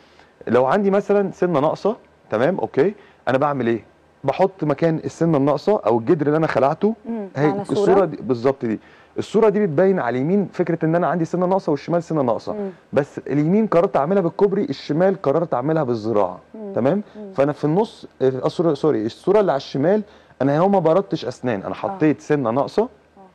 لو عندي مثلا سنه ناقصه تمام اوكي انا بعمل ايه بحط مكان السنه الناقصه او الجدر اللي انا خلعته مم. هي معنا صورة؟ الصوره دي بالظبط دي الصوره دي بتبين على اليمين فكره ان انا عندي سنه ناقصه والشمال سنه ناقصه مم. بس اليمين قررت اعملها بالكوبري الشمال قررت اعملها بالزراعه مم. تمام مم. فانا في النص آه، سوري سوري الصوره اللي على الشمال انا هنا ما بردتش اسنان انا حطيت سنه ناقصه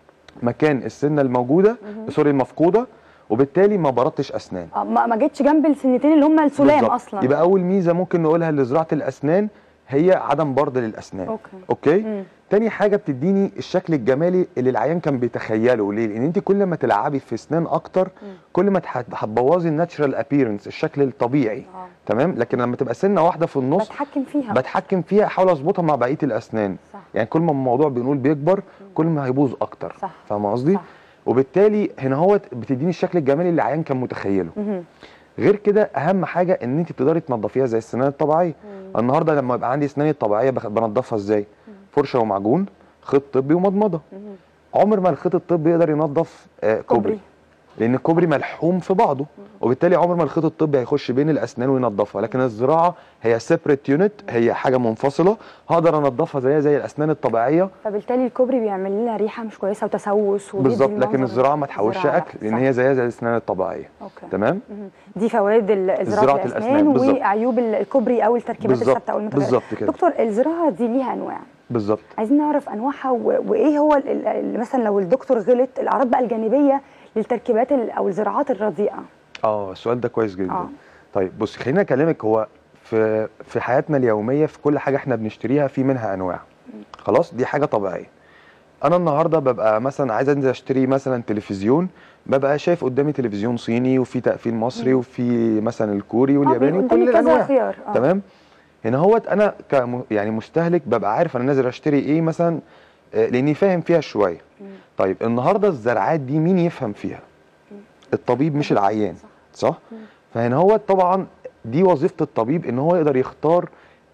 مكان السنه الموجوده مهم. سوري المفقوده وبالتالي ما بردتش اسنان آه، ما ما جيتش جنب السنتين اللي هم السلام بالظبط. اصلا يبقى اول ميزه ممكن نقولها لزراعه الاسنان هي عدم برد للاسنان اوكي اوكي مم. تاني حاجه بتديني الشكل الجمالي اللي العيان كان بيتخيله ليه لان انت كل ما تلعبي في اسنان اكتر مم. كل ما تح- هتبوظي الناتشرال ابييرنس الشكل الطبيعي آه. تمام لكن لما تبقى سنه واحده في النص بتحكم فيها بتحكم فيها احاول اظبطها مع بقيه الاسنان صح يعني كل ما الموضوع بنقول بيكبر كل ما هيبوظ اكتر صح. فاهم قصدي صح. وبالتالي هنا هو بتديني الشكل الجمالي اللي العيان كان متخيله مهم. غير كده اهم حاجه ان انت بتقدري تنظفيها زي السنان الطبيعيه مم. النهارده لما يبقى عندي اسناني الطبيعيه بخ- بنضفها ازاي فرشه ومعجون خيط طبي ومضمضه مهم. عمر ما الخيط الطبي يقدر ينظف آه كوبري كوبري لان الكوبري ملحوم في بعضه وبالتالي عمر ما الخيط الطبي هيخش بين الاسنان وينظفها لكن الزراعه هي سيبريت يونت هي حاجه منفصله هقدر انظفها زيها زي الاسنان الطبيعيه فبالتالي الكوبري بيعمل لنا ريحه مش كويسه وتسوس وبيدي بالظبط لكن المنظر الزراعه ما تحولش الزراعة اكل لا، لان صح. هي زيها زي الاسنان الطبيعيه اوكي تمام مهم. دي فوائد ال- زراعه زراعة الاسنان الأسنان، بالظبط. وعيوب ال- الكوبري او التركيبات بالظبط الثابته او المتغيره بالظبط كده دكتور الزراعه دي ليها انواع بالظبط عايزين نعرف انواعها و- وايه هو ال- ال- ال- مثلا لو الدكتور غلط الاعراض بقى الجانبيه للتركيبات ال- او الزراعات الرديئه اه السؤال ده كويس جدا اه طيب بص خليني اكلمك هو في في حياتنا اليوميه في كل حاجه احنا بنشتريها في منها انواع خلاص دي حاجه طبيعيه انا النهارده ببقى مثلا عايز انزل اشتري مثلا تلفزيون ببقى شايف قدامي تلفزيون صيني وفي تقفيل مصري مم. وفي مثلا الكوري آه، والياباني بيبقى وكل قدامي كذا الانواع خيار آه. تمام هنا هوت انا كم يعني مستهلك ببقى عارف انا نازل اشتري ايه مثلا آه، لاني فاهم فيها شويه مم. طيب النهارده الزرعات دي مين يفهم فيها الطبيب مش العيان صح. صح مم. فهنا هو طبعا دي وظيفه الطبيب ان هو يقدر يختار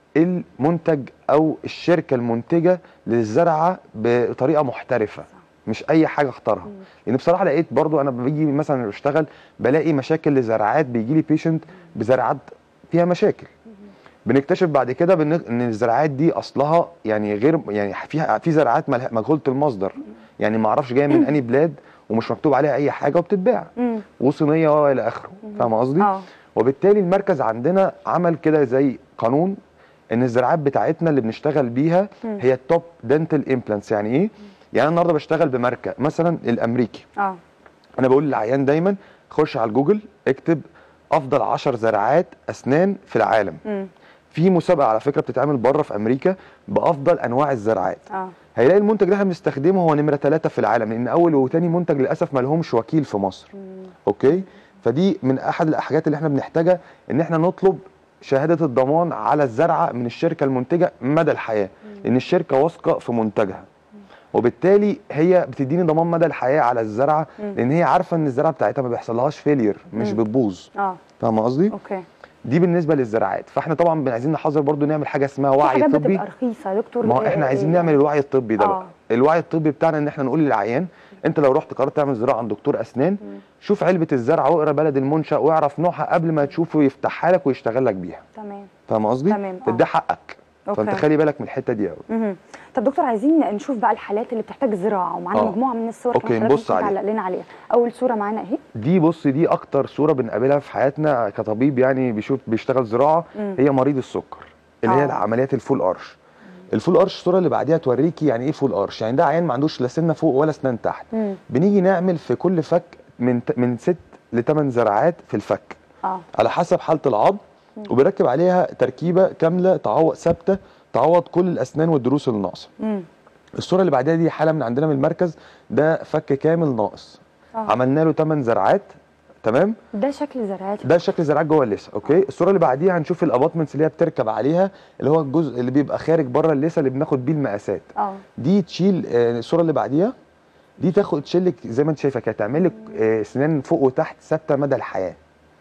المنتج او الشركه المنتجه للزرعه بطريقه محترفه مش اي حاجه اختارها مم. لان بصراحه لقيت برضو انا بيجي مثلا بشتغل بلاقي مشاكل لزراعات بيجي لي بيشنت بزراعات فيها مشاكل بنكتشف بعد كده بإن- ان الزراعات دي اصلها يعني غير يعني فيها في زراعات ملها- مجهوله المصدر يعني ما اعرفش جايه من اني بلاد ومش مكتوب عليها اي حاجه وبتتباع مم. وصينيه والى اخره فاهم قصدي اه وبالتالي المركز عندنا عمل كده زي قانون ان الزراعات بتاعتنا اللي بنشتغل بيها مم. هي التوب دنتال امبلانتس يعني ايه يعني أنا النهارده بشتغل بماركه مثلا الامريكي اه انا بقول للعيان دايما خش على جوجل اكتب افضل 10 زراعات اسنان في العالم مم. في مسابقه على فكره بتتعمل بره في امريكا بافضل انواع الزراعات اه هيلاقي المنتج اللي احنا بنستخدمه هو نمره ثلاثة في العالم لان اول وتاني منتج للاسف ما لهمش وكيل في مصر مم. اوكي فدي من احد الحاجات اللي احنا بنحتاجها ان احنا نطلب شهاده الضمان على الزرعه من الشركه المنتجه مدى الحياه لان الشركه واثقه في منتجها وبالتالي هي بتديني ضمان مدى الحياه على الزرعه مم. لان هي عارفه ان الزرعه بتاعتها ما بيحصلهاش فيلير مش مم. بتبوظ اه فاهم قصدي اوكي دي بالنسبه للزراعات فاحنا طبعا بن- عايزين نحذر برضو نعمل حاجه اسمها في وعي حاجات طبي بتبقى رخيصه يا دكتور ما هو آه، احنا عايزين آه، نعمل الوعي الطبي ده آه. بقى الوعي الطبي بتاعنا ان احنا نقول للعيان انت لو رحت قررت تعمل زراعه عند دكتور اسنان مم. شوف علبه الزرعه واقرا بلد المنشا واعرف نوعها قبل ما تشوفه يفتحها لك ويشتغل لك بيها تمام فاهم قصدي تمام، آه. ده حقك فانت اوكي خلي بالك من الحته دي قوي مهم. طب دكتور عايزين نشوف بقى الحالات اللي بتحتاج زراعه ومعانا آه. مجموعه من الصور أوكي، كمان حضرتك نبص ممكن عليها. تعلق لنا عليها اول صوره معانا اهي دي بص دي اكتر صوره بنقابلها في حياتنا كطبيب يعني بيشوف بيشتغل زراعه مم. هي مريض السكر اللي آه. هي عمليات الفول ارش الفول ارش الصوره اللي بعديها توريكي يعني ايه فول ارش يعني ده عيان ما عندوش لا سنه فوق ولا اسنان تحت مم. بنيجي نعمل في كل فك من ت- من ست لثمان زرعات في الفك اه على حسب حاله العظم وبنركب عليها تركيبه كامله تعوض ثابته تعوض كل الاسنان والضروس اللي ناقصه مم. الصوره اللي بعدها دي حاله من عندنا من المركز ده فك كامل ناقص آه. عملنا له 8 زرعات تمام ده شكل زراعات ده شكل زراعات جوه اللثه اوكي الصوره اللي بعديها هنشوف الاباطمنتس اللي هي بتركب عليها اللي هو الجزء اللي بيبقى خارج بره اللثه اللي بناخد بيه المقاسات اه دي تشيل آه، الصوره اللي بعديها دي تاخد تشيل لك زي ما انت شايفه كده تعمل لك آه، سنان فوق وتحت ثابته مدى الحياه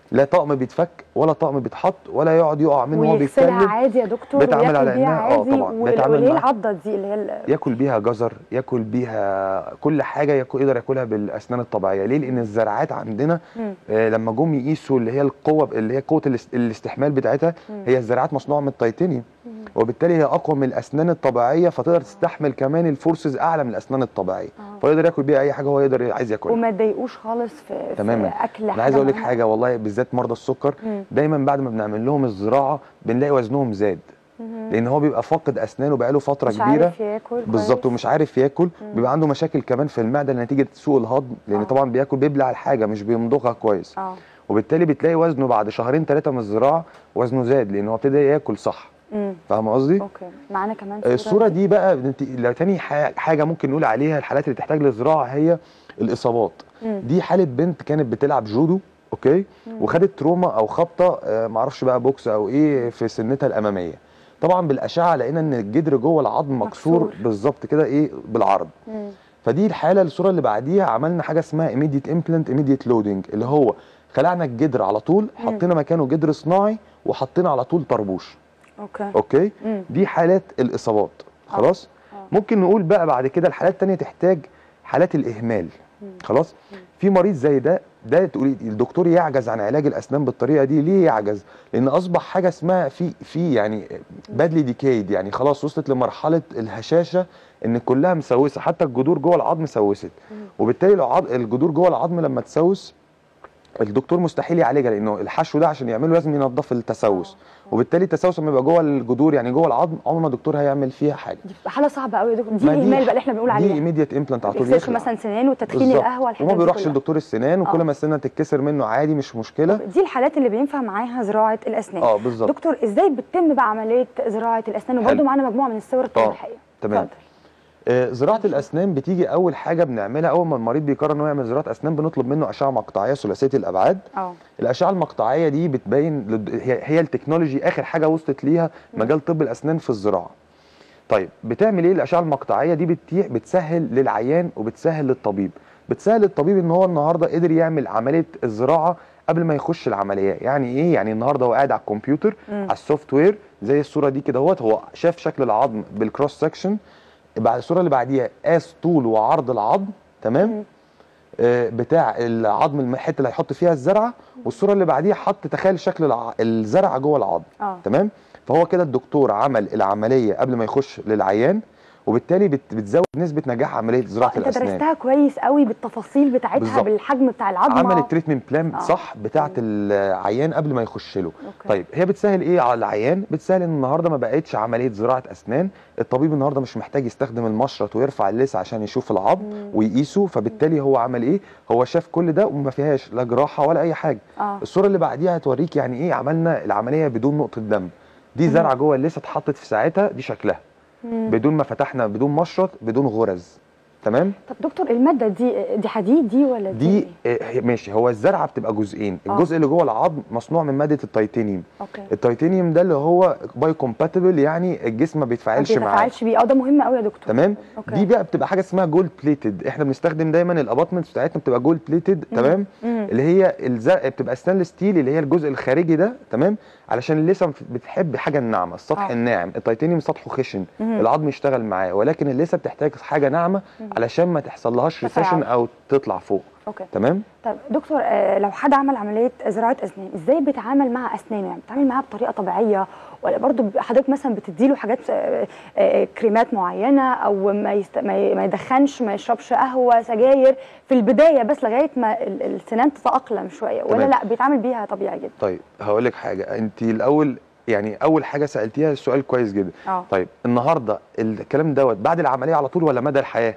لا طقم بيتفك ولا طقم بيتحط ولا يقعد يقع منه وهو ويغسلها بيتكلم عادي يا دكتور بيتعامل وياكل على بيها إنها- آه عادي طبعاً، وال- بيتعامل واللي هي معاها. العضه دي اللي هي ال- ياكل بيها جزر ياكل بيها كل حاجه ياكل يقدر ياكلها بالاسنان الطبيعيه ليه لان الزراعات عندنا مم. آه لما جم يقيسوا اللي هي القوه اللي هي قوه الاست- الاستحمال بتاعتها مم. هي الزراعات مصنوعه من التيتانيوم وبالتالي هي اقوى من الاسنان الطبيعيه فتقدر تستحمل كمان الفورسز اعلى من الاسنان الطبيعيه آه. فيقدر ياكل بيها اي حاجه هو يقدر عايز ياكلها وما تضايقوش خالص في, تماماً. في اكل انا عايز اقول لك معينة. حاجه والله بالذات مرضى السكر مم. دايما بعد ما بنعمل لهم الزراعه بنلاقي وزنهم زاد مم. لان هو بيبقى فاقد اسنانه بقاله فتره مش كبيره عارف ياكل بالظبط كويس. ومش عارف ياكل مم. بيبقى عنده مشاكل كمان في المعده نتيجه سوء الهضم لان آه. طبعا بياكل بيبلع الحاجه مش بيمضغها كويس اه وبالتالي بتلاقي وزنه بعد شهرين ثلاثه من الزراعه وزنه زاد لان هو ابتدى ياكل صح مم. فاهم قصدي اوكي معانا كمان آه، الصوره دي بقى انت لو تاني ح- حاجه ممكن نقول عليها الحالات اللي تحتاج للزراعه هي الاصابات مم. دي حاله بنت كانت بتلعب جودو اوكي مم. وخدت تروما او خبطه آه، معرفش بقى بوكس او ايه في سنتها الاماميه طبعا بالاشعه لقينا ان الجدر جوه العظم مكسور مكسور. بالظبط كده ايه بالعرض مم. فدي الحاله الصوره اللي بعديها عملنا حاجه اسمها immediate implant immediate loading اللي هو خلعنا الجدر على طول مم. حطينا مكانه جدر صناعي وحطينا على طول طربوش اوكي اوكي مم. دي حالات الاصابات آه. خلاص آه. ممكن نقول بقى بعد كده الحالات التانية تحتاج حالات الاهمال مم. خلاص مم. في مريض زي ده ده تقولي الدكتور يعجز عن علاج الاسنان بالطريقه دي ليه يعجز لان اصبح حاجه اسمها في في يعني بادلي ديكيد يعني خلاص وصلت لمرحله الهشاشه ان كلها مسوسه حتى الجذور جوه العظم سوست مم. وبالتالي العظ- الجذور جوه العظم لما تسوس الدكتور مستحيل يعالجها لانه الحشو ده عشان يعمله لازم ينظف التسوس وبالتالي التسوس لما يبقى جوه الجذور يعني جوه العظم عمر ما الدكتور هيعمل فيها حاجه دي بتبقى حاله صعبه قوي يا دكتور دي ما دي الاهمال بقى اللي احنا بنقول دي عليها ايميديت امبلانت على طول بيغسلش يخلع. مثلا سنان وتدخين بالظبط. القهوه الحاجات وما دي بيروحش كلها. لدكتور السنان وكل آه. ما السنه تتكسر منه عادي مش مشكله دي الحالات اللي بينفع معاها زراعه الاسنان اه بالظبط دكتور ازاي بتتم بقى عمليه زراعه الاسنان وبرده حلو. معانا مجموعه من الصور الطبيه آه، الحقيقيه تمام اتفضل. آه، زراعه الاسنان بتيجي اول حاجه بنعملها اول ما المريض بيقرر انه يعمل زراعه اسنان بنطلب منه اشعه مقطعيه ثلاثيه الابعاد اه الاشعه المقطعيه دي بتبين للد- هي هي التكنولوجي اخر حاجه وصلت ليها مجال طب الاسنان في الزراعه طيب بتعمل ايه الاشعه المقطعيه دي بتتيح بتسهل للعيان وبتسهل للطبيب بتسهل للطبيب ان هو النهارده قدر يعمل عمليه الزراعه قبل ما يخش العمليه يعني ايه يعني النهارده هو قاعد على الكمبيوتر مم. على السوفت وير زي الصوره دي كده اهوت هو شاف شكل العظم بالكروس سكشن بعد الصوره اللي بعديها قاس طول وعرض العظم تمام مم. آه، بتاع العظم الم- الحته اللي هيحط فيها الزرعه والصوره اللي بعديها حط تخيل شكل الع- الزرعه جوه العظم اه تمام فهو كده الدكتور عمل العمليه قبل ما يخش للعيان وبالتالي بت- بتزود نسبه نجاح عمليه زراعه انت الاسنان درستها كويس قوي بالتفاصيل بتاعتها بالظبط. بالحجم بتاع العظمه عمل التريتمنت بلان آه. صح بتاعه العيان قبل ما يخش له أوكي. طيب هي بتسهل ايه على العيان بتسهل ان النهارده ما بقتش عمليه زراعه اسنان الطبيب النهارده مش محتاج يستخدم المشرط ويرفع اللثه عشان يشوف العظم مم. ويقيسه فبالتالي هو عمل ايه هو شاف كل ده وما فيهاش لا جراحه ولا اي حاجه اه الصوره اللي بعديها هتوريك يعني ايه عملنا العمليه بدون نقطه دم دي زرعه جوه اللثه اتحطت في ساعتها دي شكلها مم. بدون ما فتحنا بدون مشرط بدون غرز تمام طب دكتور الماده دي دي حديد دي ولا دي, دي آه، هي- ماشي هو الزرعه بتبقى جزئين آه. الجزء اللي جوه العظم مصنوع من ماده التيتانيوم اوكي التيتانيوم ده اللي هو باي كومباتبل يعني الجسم ما ما بيتفاعلش معاه بيتفاعلش بيه اه ده مهم قوي يا دكتور تمام اوكي دي بقى بتبقى حاجه اسمها جولد بليتد احنا بنستخدم دايما الاباتمنتس بتاعتنا بتبقى جولد بليتد تمام مم. اللي هي الزرق بتبقى ستانلس ستيل اللي هي الجزء الخارجي ده تمام علشان اللثه بتحب حاجه الناعمه السطح آه. الناعم التيتانيوم سطحه خشن مم. العظم يشتغل معاه ولكن اللثه بتحتاج حاجه ناعمه علشان ما تحصلهاش تفاعل. ريسيشن او تطلع فوق اوكي تمام طب دكتور آه، لو حد عمل عمليه زراعه اسنان ازاي بيتعامل مع اسنانه يعني بيتعامل معاها بطريقه طبيعيه ولا برضو بيبقى حضرتك مثلا بتديله حاجات آه، آه، كريمات معينه او ما يست... ما ي- ما يدخنش ما يشربش قهوه سجاير في البدايه بس لغايه ما ال- السنان تتاقلم شويه ولا تمام. لا بيتعامل بيها طبيعي جدا طيب هقول لك حاجه انت الاول يعني اول حاجه سالتيها السؤال كويس جدا اه طيب النهارده الكلام دوت بعد العمليه على طول ولا مدى الحياه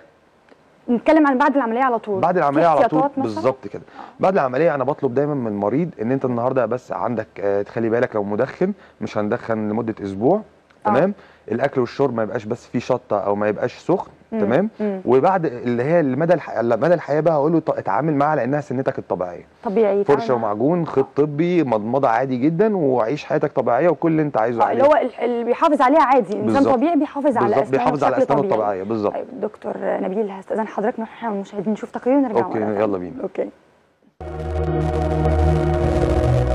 نتكلم عن بعد العمليه على طول بعد العمليه في على طول احتياطات مثلاً؟ بالظبط كده بعد العمليه انا بطلب دايما من المريض ان انت النهارده بس عندك آه، تخلي بالك لو مدخن مش هندخن لمده اسبوع تمام الاكل والشرب ما يبقاش بس فيه شطه او ما يبقاش سخن مم. تمام مم. وبعد اللي هي المدى الح... مدى الحياه بقى هقول له ط- اتعامل معاها لانها سنتك الطبيعيه طبيعي يتعامل فرشه معاها. ومعجون خيط طبي مضمضه عادي جدا وعيش حياتك طبيعيه وكل اللي انت عايزه اه اللي عليه هو ال- اللي بيحافظ عليها عادي انسان بالظبط. طبيعي بيحافظ على بالظبط اسنانه بيحافظ على بشكل اسنانه طبيعي. الطبيعيه بالظبط طيب دكتور نبيل هستأذن حضرتك نروح احنا والمشاهدين نشوف تقرير ونرجع أوكي، مرة يلا تانية. بينا. اوكي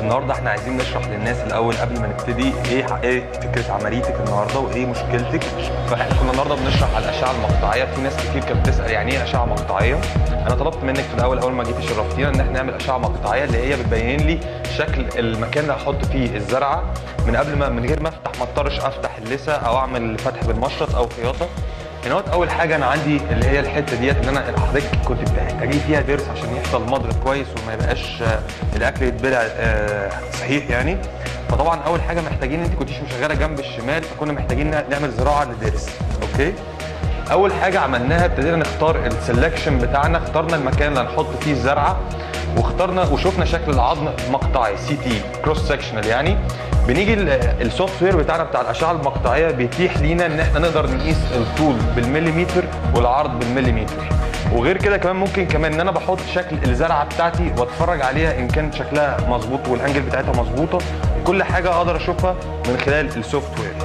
النهارده احنا عايزين نشرح للناس الاول قبل ما نبتدي ايه ايه فكره عمليتك النهارده وايه مشكلتك فاحنا كنا النهارده بنشرح على الاشعه المقطعيه في ناس كتير كانت بتسال يعني ايه اشعه مقطعيه انا طلبت منك في الاول اول ما جيت شرفتينا ان احنا نعمل اشعه مقطعيه اللي هي بتبين لي شكل المكان اللي هحط فيه الزرعه من قبل ما من غير ما افتح ما اضطرش افتح اللثه او اعمل فتح بالمشرط او خياطه هنا وقت اول حاجه انا عندي اللي هي الحته ديت اللي انا حضرتك كنت بتحتاجي فيها ضرس عشان يحصل مضغ كويس وما يبقاش آه، الاكل يتبلع آه، صحيح يعني فطبعا اول حاجه محتاجين انت كنتيش مشغله جنب الشمال فكنا محتاجين نعمل زراعه للضرس اوكي اول حاجه عملناها ابتدينا نختار السلكشن بتاعنا اخترنا المكان اللي هنحط فيه الزرعه واخترنا وشفنا شكل العظم مقطعي سي تي كروس سكشنال يعني بنيجي السوفت وير بتاعنا بتاع الاشعه المقطعيه بيتيح لينا ان احنا نقدر نقيس الطول بالمليمتر والعرض بالمليمتر وغير كده كمان ممكن كمان ان انا بحط شكل الزرعه بتاعتي واتفرج عليها ان كان شكلها مظبوط والانجل بتاعتها مظبوطه كل حاجه اقدر اشوفها من خلال السوفت وير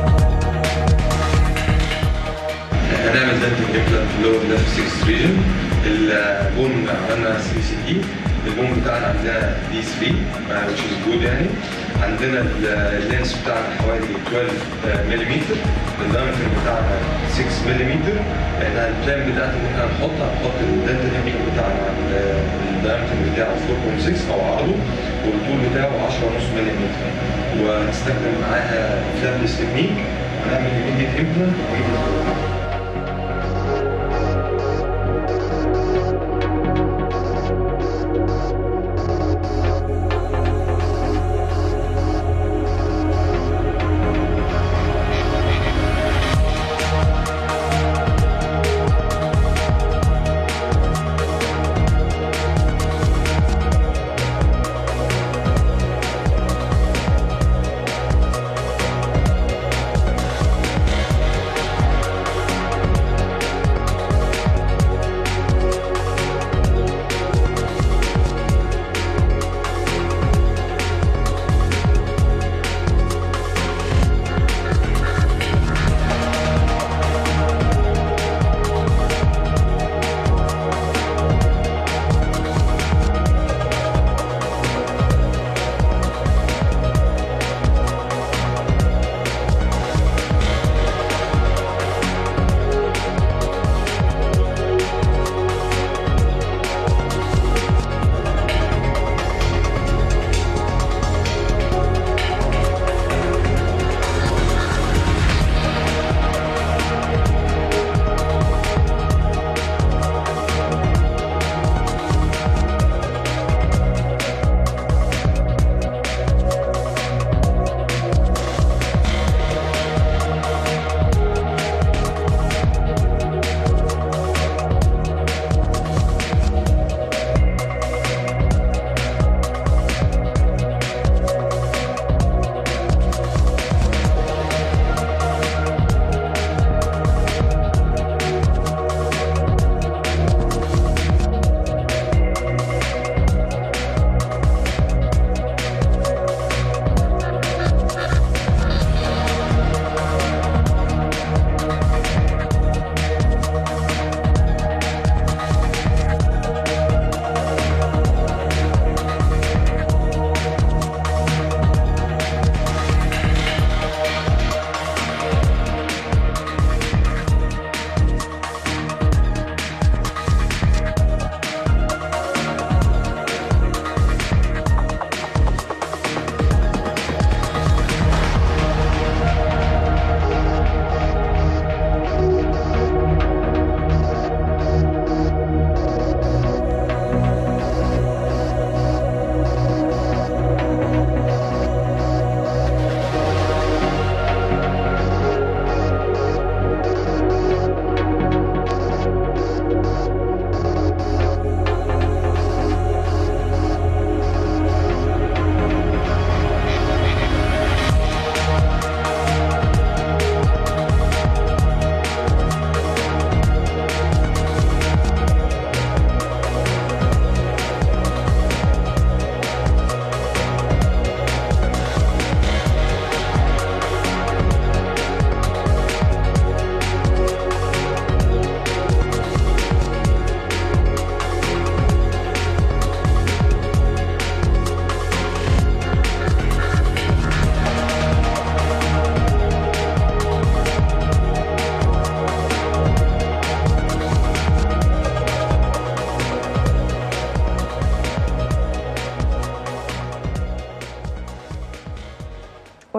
هنعمل دنتال امبلانت اللي هو النفس 6 ريجن البون عملنا 3 سي تي البون بتاعنا عندنا دي 3 which is good يعني عندنا اللينس بتاعنا حوالي 12 ملم الدايمتر بتاعنا 6 ملم احنا البلان بتاعتنا ان احنا هنحط هنحط الدنتال امبلانت بتاعنا الدايمتر بتاعه 4.6 او عرضه والطول بتاعه 10.5 ملم وهنستخدم معاها فلابلس تكنيك ونعمل immediate implant immediate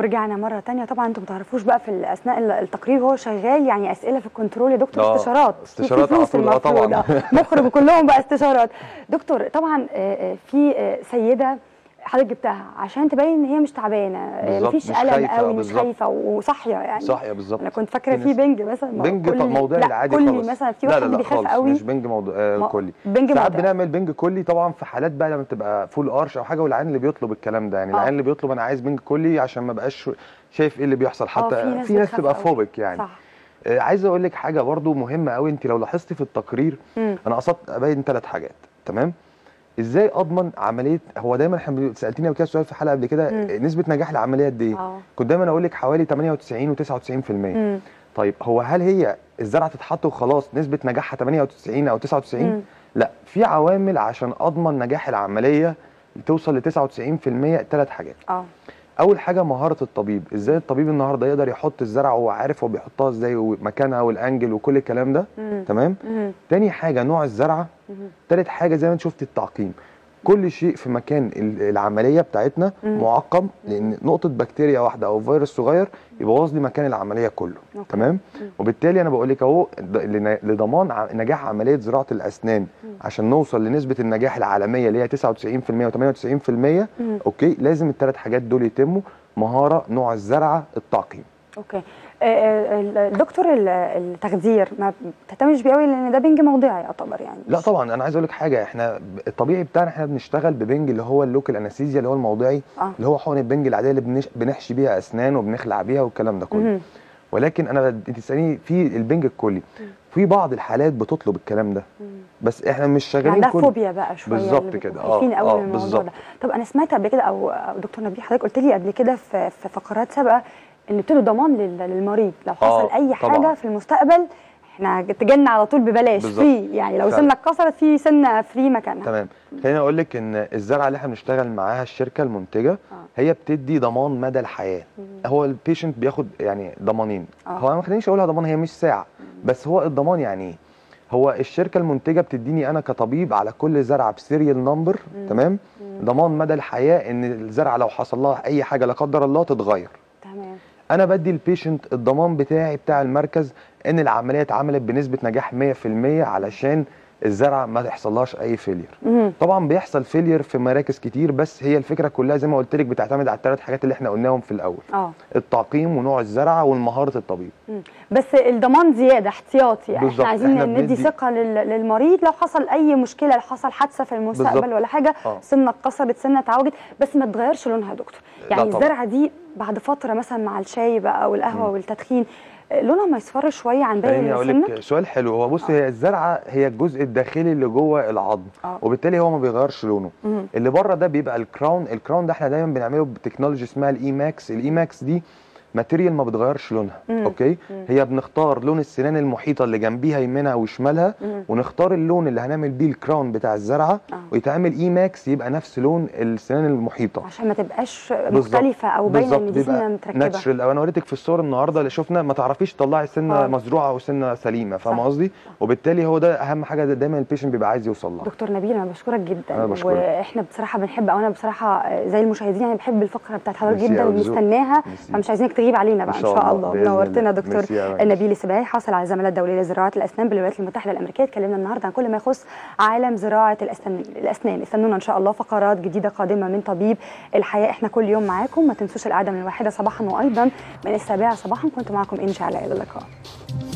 ورجعنا مره تانية طبعا انتم ما تعرفوش بقى في اثناء التقرير هو شغال يعني اسئله في الكنترول يا دكتور آه، استشارات في- في استشارات على فلوس طول، آه، المفروض، طبعاً. آه. مخرج كلهم بقى استشارات دكتور طبعا آه، آه، في آه، سيده حضرتك جبتها عشان تبين ان هي مش تعبانه آه، بالظبط، مفيش مش الم خايفة، قوي مش بالظبط. خايفه وصاحيه يعني صح يا بالظبط انا كنت فاكره في في ناس- بنج مثلا ما هو بنج كل- موضوعي لا، العادي كلي خالص مثلا في لا واحد لا لا بيخاف خالص قوي مش بنج موضوع آه ما- كلي بنج ساعات موضعي. بنعمل بنج كلي طبعا في حالات بقى لما تبقى فول ارش او حاجه والعيان اللي بيطلب الكلام ده يعني آه. العيان اللي بيطلب انا عايز بنج كلي عشان ما بقاش شايف ايه اللي بيحصل حتى في ناس في ناس بتخاف تبقى قوي. فوبك يعني صح آه، عايز اقول لك حاجه برضو مهمه قوي انت لو لاحظتي في التقرير مم. انا قصدت ابين ثلاث حاجات تمام ازاي اضمن عمليه هو دايما احنا بن- سالتيني قبل كده سؤال في حلقه قبل كده مم. آه، نسبه نجاح العمليه قد ايه اه كنت دايما اقول لك حوالي 98 و99% مم. طيب هو هل هي الزرعه تتحط وخلاص نسبه نجاحها 98 او 99 مم. لا في عوامل عشان اضمن نجاح العمليه توصل ل 99% ثلاث حاجات اه اول حاجه مهاره الطبيب ازاي الطبيب النهارده يقدر يحط الزرعه وهو عارف هو بيحطها ازاي ومكانها والانجل وكل الكلام ده مم. تمام مم. تاني حاجه نوع الزرعه مم. تالت حاجه زي ما انت شفت التعقيم كل شيء في مكان ال- العمليه بتاعتنا مم. معقم لان نقطه بكتيريا واحده او فيروس صغير يبوظ لي مكان العمليه كله أوكي. تمام مم. وبالتالي انا بقول لك اهو د- لن- لضمان ع- نجاح عمليه زراعه الاسنان عشان نوصل لنسبه النجاح العالميه اللي هي 99% و98% مم. اوكي لازم الثلاث حاجات دول يتموا مهاره نوع الزرعه التعقيم اوكي آه، آه، الدكتور ال- التخدير ما بتهتمش بيه قوي لان ده بنج موضعي يعتبر يعني لا طبعا انا عايز اقول لك حاجه احنا ب- الطبيعي بتاعنا احنا بنشتغل ببنج اللي هو اللوكال انستيزيا اللي هو الموضعي اه اللي هو حقن البنج العاديه اللي بنش... بنحشي بيها اسنان وبنخلع بيها والكلام ده كله مهم. ولكن انا بد- انت تسالني في البنج الكلي في بعض الحالات بتطلب الكلام ده مم. بس احنا مش شغالين عندها كل فوبيا بقى شويه بالظبط اللي كده، بيبقوا خايفين آه، قوي آه، من الموضوع بالظبط. ده طب انا سمعت قبل كده او أو دكتور نبيل حضرتك قلت لي قبل كده في في فقرات سابقه ان بتدوا ضمان لل- للمريض لو حصل آه، اي حاجه طبعاً. في المستقبل احنا تجينا على طول ببلاش بالظبط. فري يعني لو فعلا. سنه اتكسرت في سنه فري مكانها تمام خليني اقول لك ان الزرعه اللي احنا بنشتغل معاها الشركه المنتجه آه. هي بتدي ضمان مدى الحياه هو البيشنت بياخد يعني ضمانين آه. هو انا ما خلينيش اقولها ضمان هي مش ساعه بس هو الضمان يعني ايه هو الشركه المنتجه بتديني انا كطبيب على كل زرعه بسيريال نمبر تمام ضمان مدى الحياه ان الزرعه لو حصل لها اي حاجه لا قدر الله تتغير تمام انا بدي البيشنت الضمان بتاعي بتاع المركز ان العمليه اتعملت بنسبه نجاح 100% علشان الزرعه ما تحصلهاش اي فيلير مهم. طبعا بيحصل فيلير في مراكز كتير بس هي الفكره كلها زي ما قلت لك بتعتمد على الثلاث حاجات اللي احنا قلناهم في الاول اه التعقيم ونوع الزرعه ومهاره الطبيب مم. بس الضمان زياده احتياطي يعني بالظبط. احنا عايزين إحنا ندي بندي- ثقه لل- للمريض لو حصل اي مشكله لو حصل حادثه في المستقبل بالظبط. ولا حاجه آه. سنه اتكسرت سنه اتعوجت بس ما تغيرش لونها يا دكتور يعني طبعاً. الزرعه دي بعد فتره مثلا مع الشاي بقى والقهوه والتدخين آه، لونها ما يصفر شويه عن باقي خليني اقول السنه لك سؤال حلو هو بص هي الزرعه هي الجزء الداخلي اللي جوه العظم آه. وبالتالي هو ما بيغيرش لونه مم. اللي بره ده بيبقى الكراون الكراون ده احنا دايما بنعمله بتكنولوجي اسمها الاي ماكس الاي ماكس دي ماتيريال ما بتغيرش لونها مم. اوكي مم. هي بنختار لون السنان المحيطه اللي جنبيها يمينها وشمالها مم. ونختار اللون اللي هنعمل بيه الكراون بتاع الزرعه آه. ويتعمل اي ماكس يبقى نفس لون السنان المحيطه عشان ما تبقاش بالظبط. مختلفه او باينه ان دي بيبقى سنه متركبه ناتشرال او انا وريتك في الصور النهارده اللي شفنا ما تعرفيش تطلعي سنه آه. مزروعه او سنه سليمه فاهمه صح. قصدي وبالتالي هو ده اهم حاجه ده دايما البيشنت بيبقى عايز يوصل لها دكتور نبيل انا بشكرك جدا أنا بشكرك. واحنا بصراحه بنحب او انا بصراحه آه، زي المشاهدين يعني بحب الفقره بتاعت حضرتك ميرسي جدا أوي بذوق. وبنستناها ميرسي. فمش عايزينك تغيب علينا بقى ان شاء الله بإذن نورتنا الله. دكتور ميرسي يا ريس. نبيل السباعي حاصل على الزماله الدوليه لزراعه الاسنان بالولايات المتحده الامريكيه اتكلمنا النهارده عن كل ما يخص عالم زراعه الاسنان الاسنان استنونا ان شاء الله فقرات جديده قادمه من طبيب الحياه احنا كل يوم معاكم ما تنسوش القعده من الواحده صباحا وايضا من السابعه صباحا كنت معكم انشاء على الى اللقاء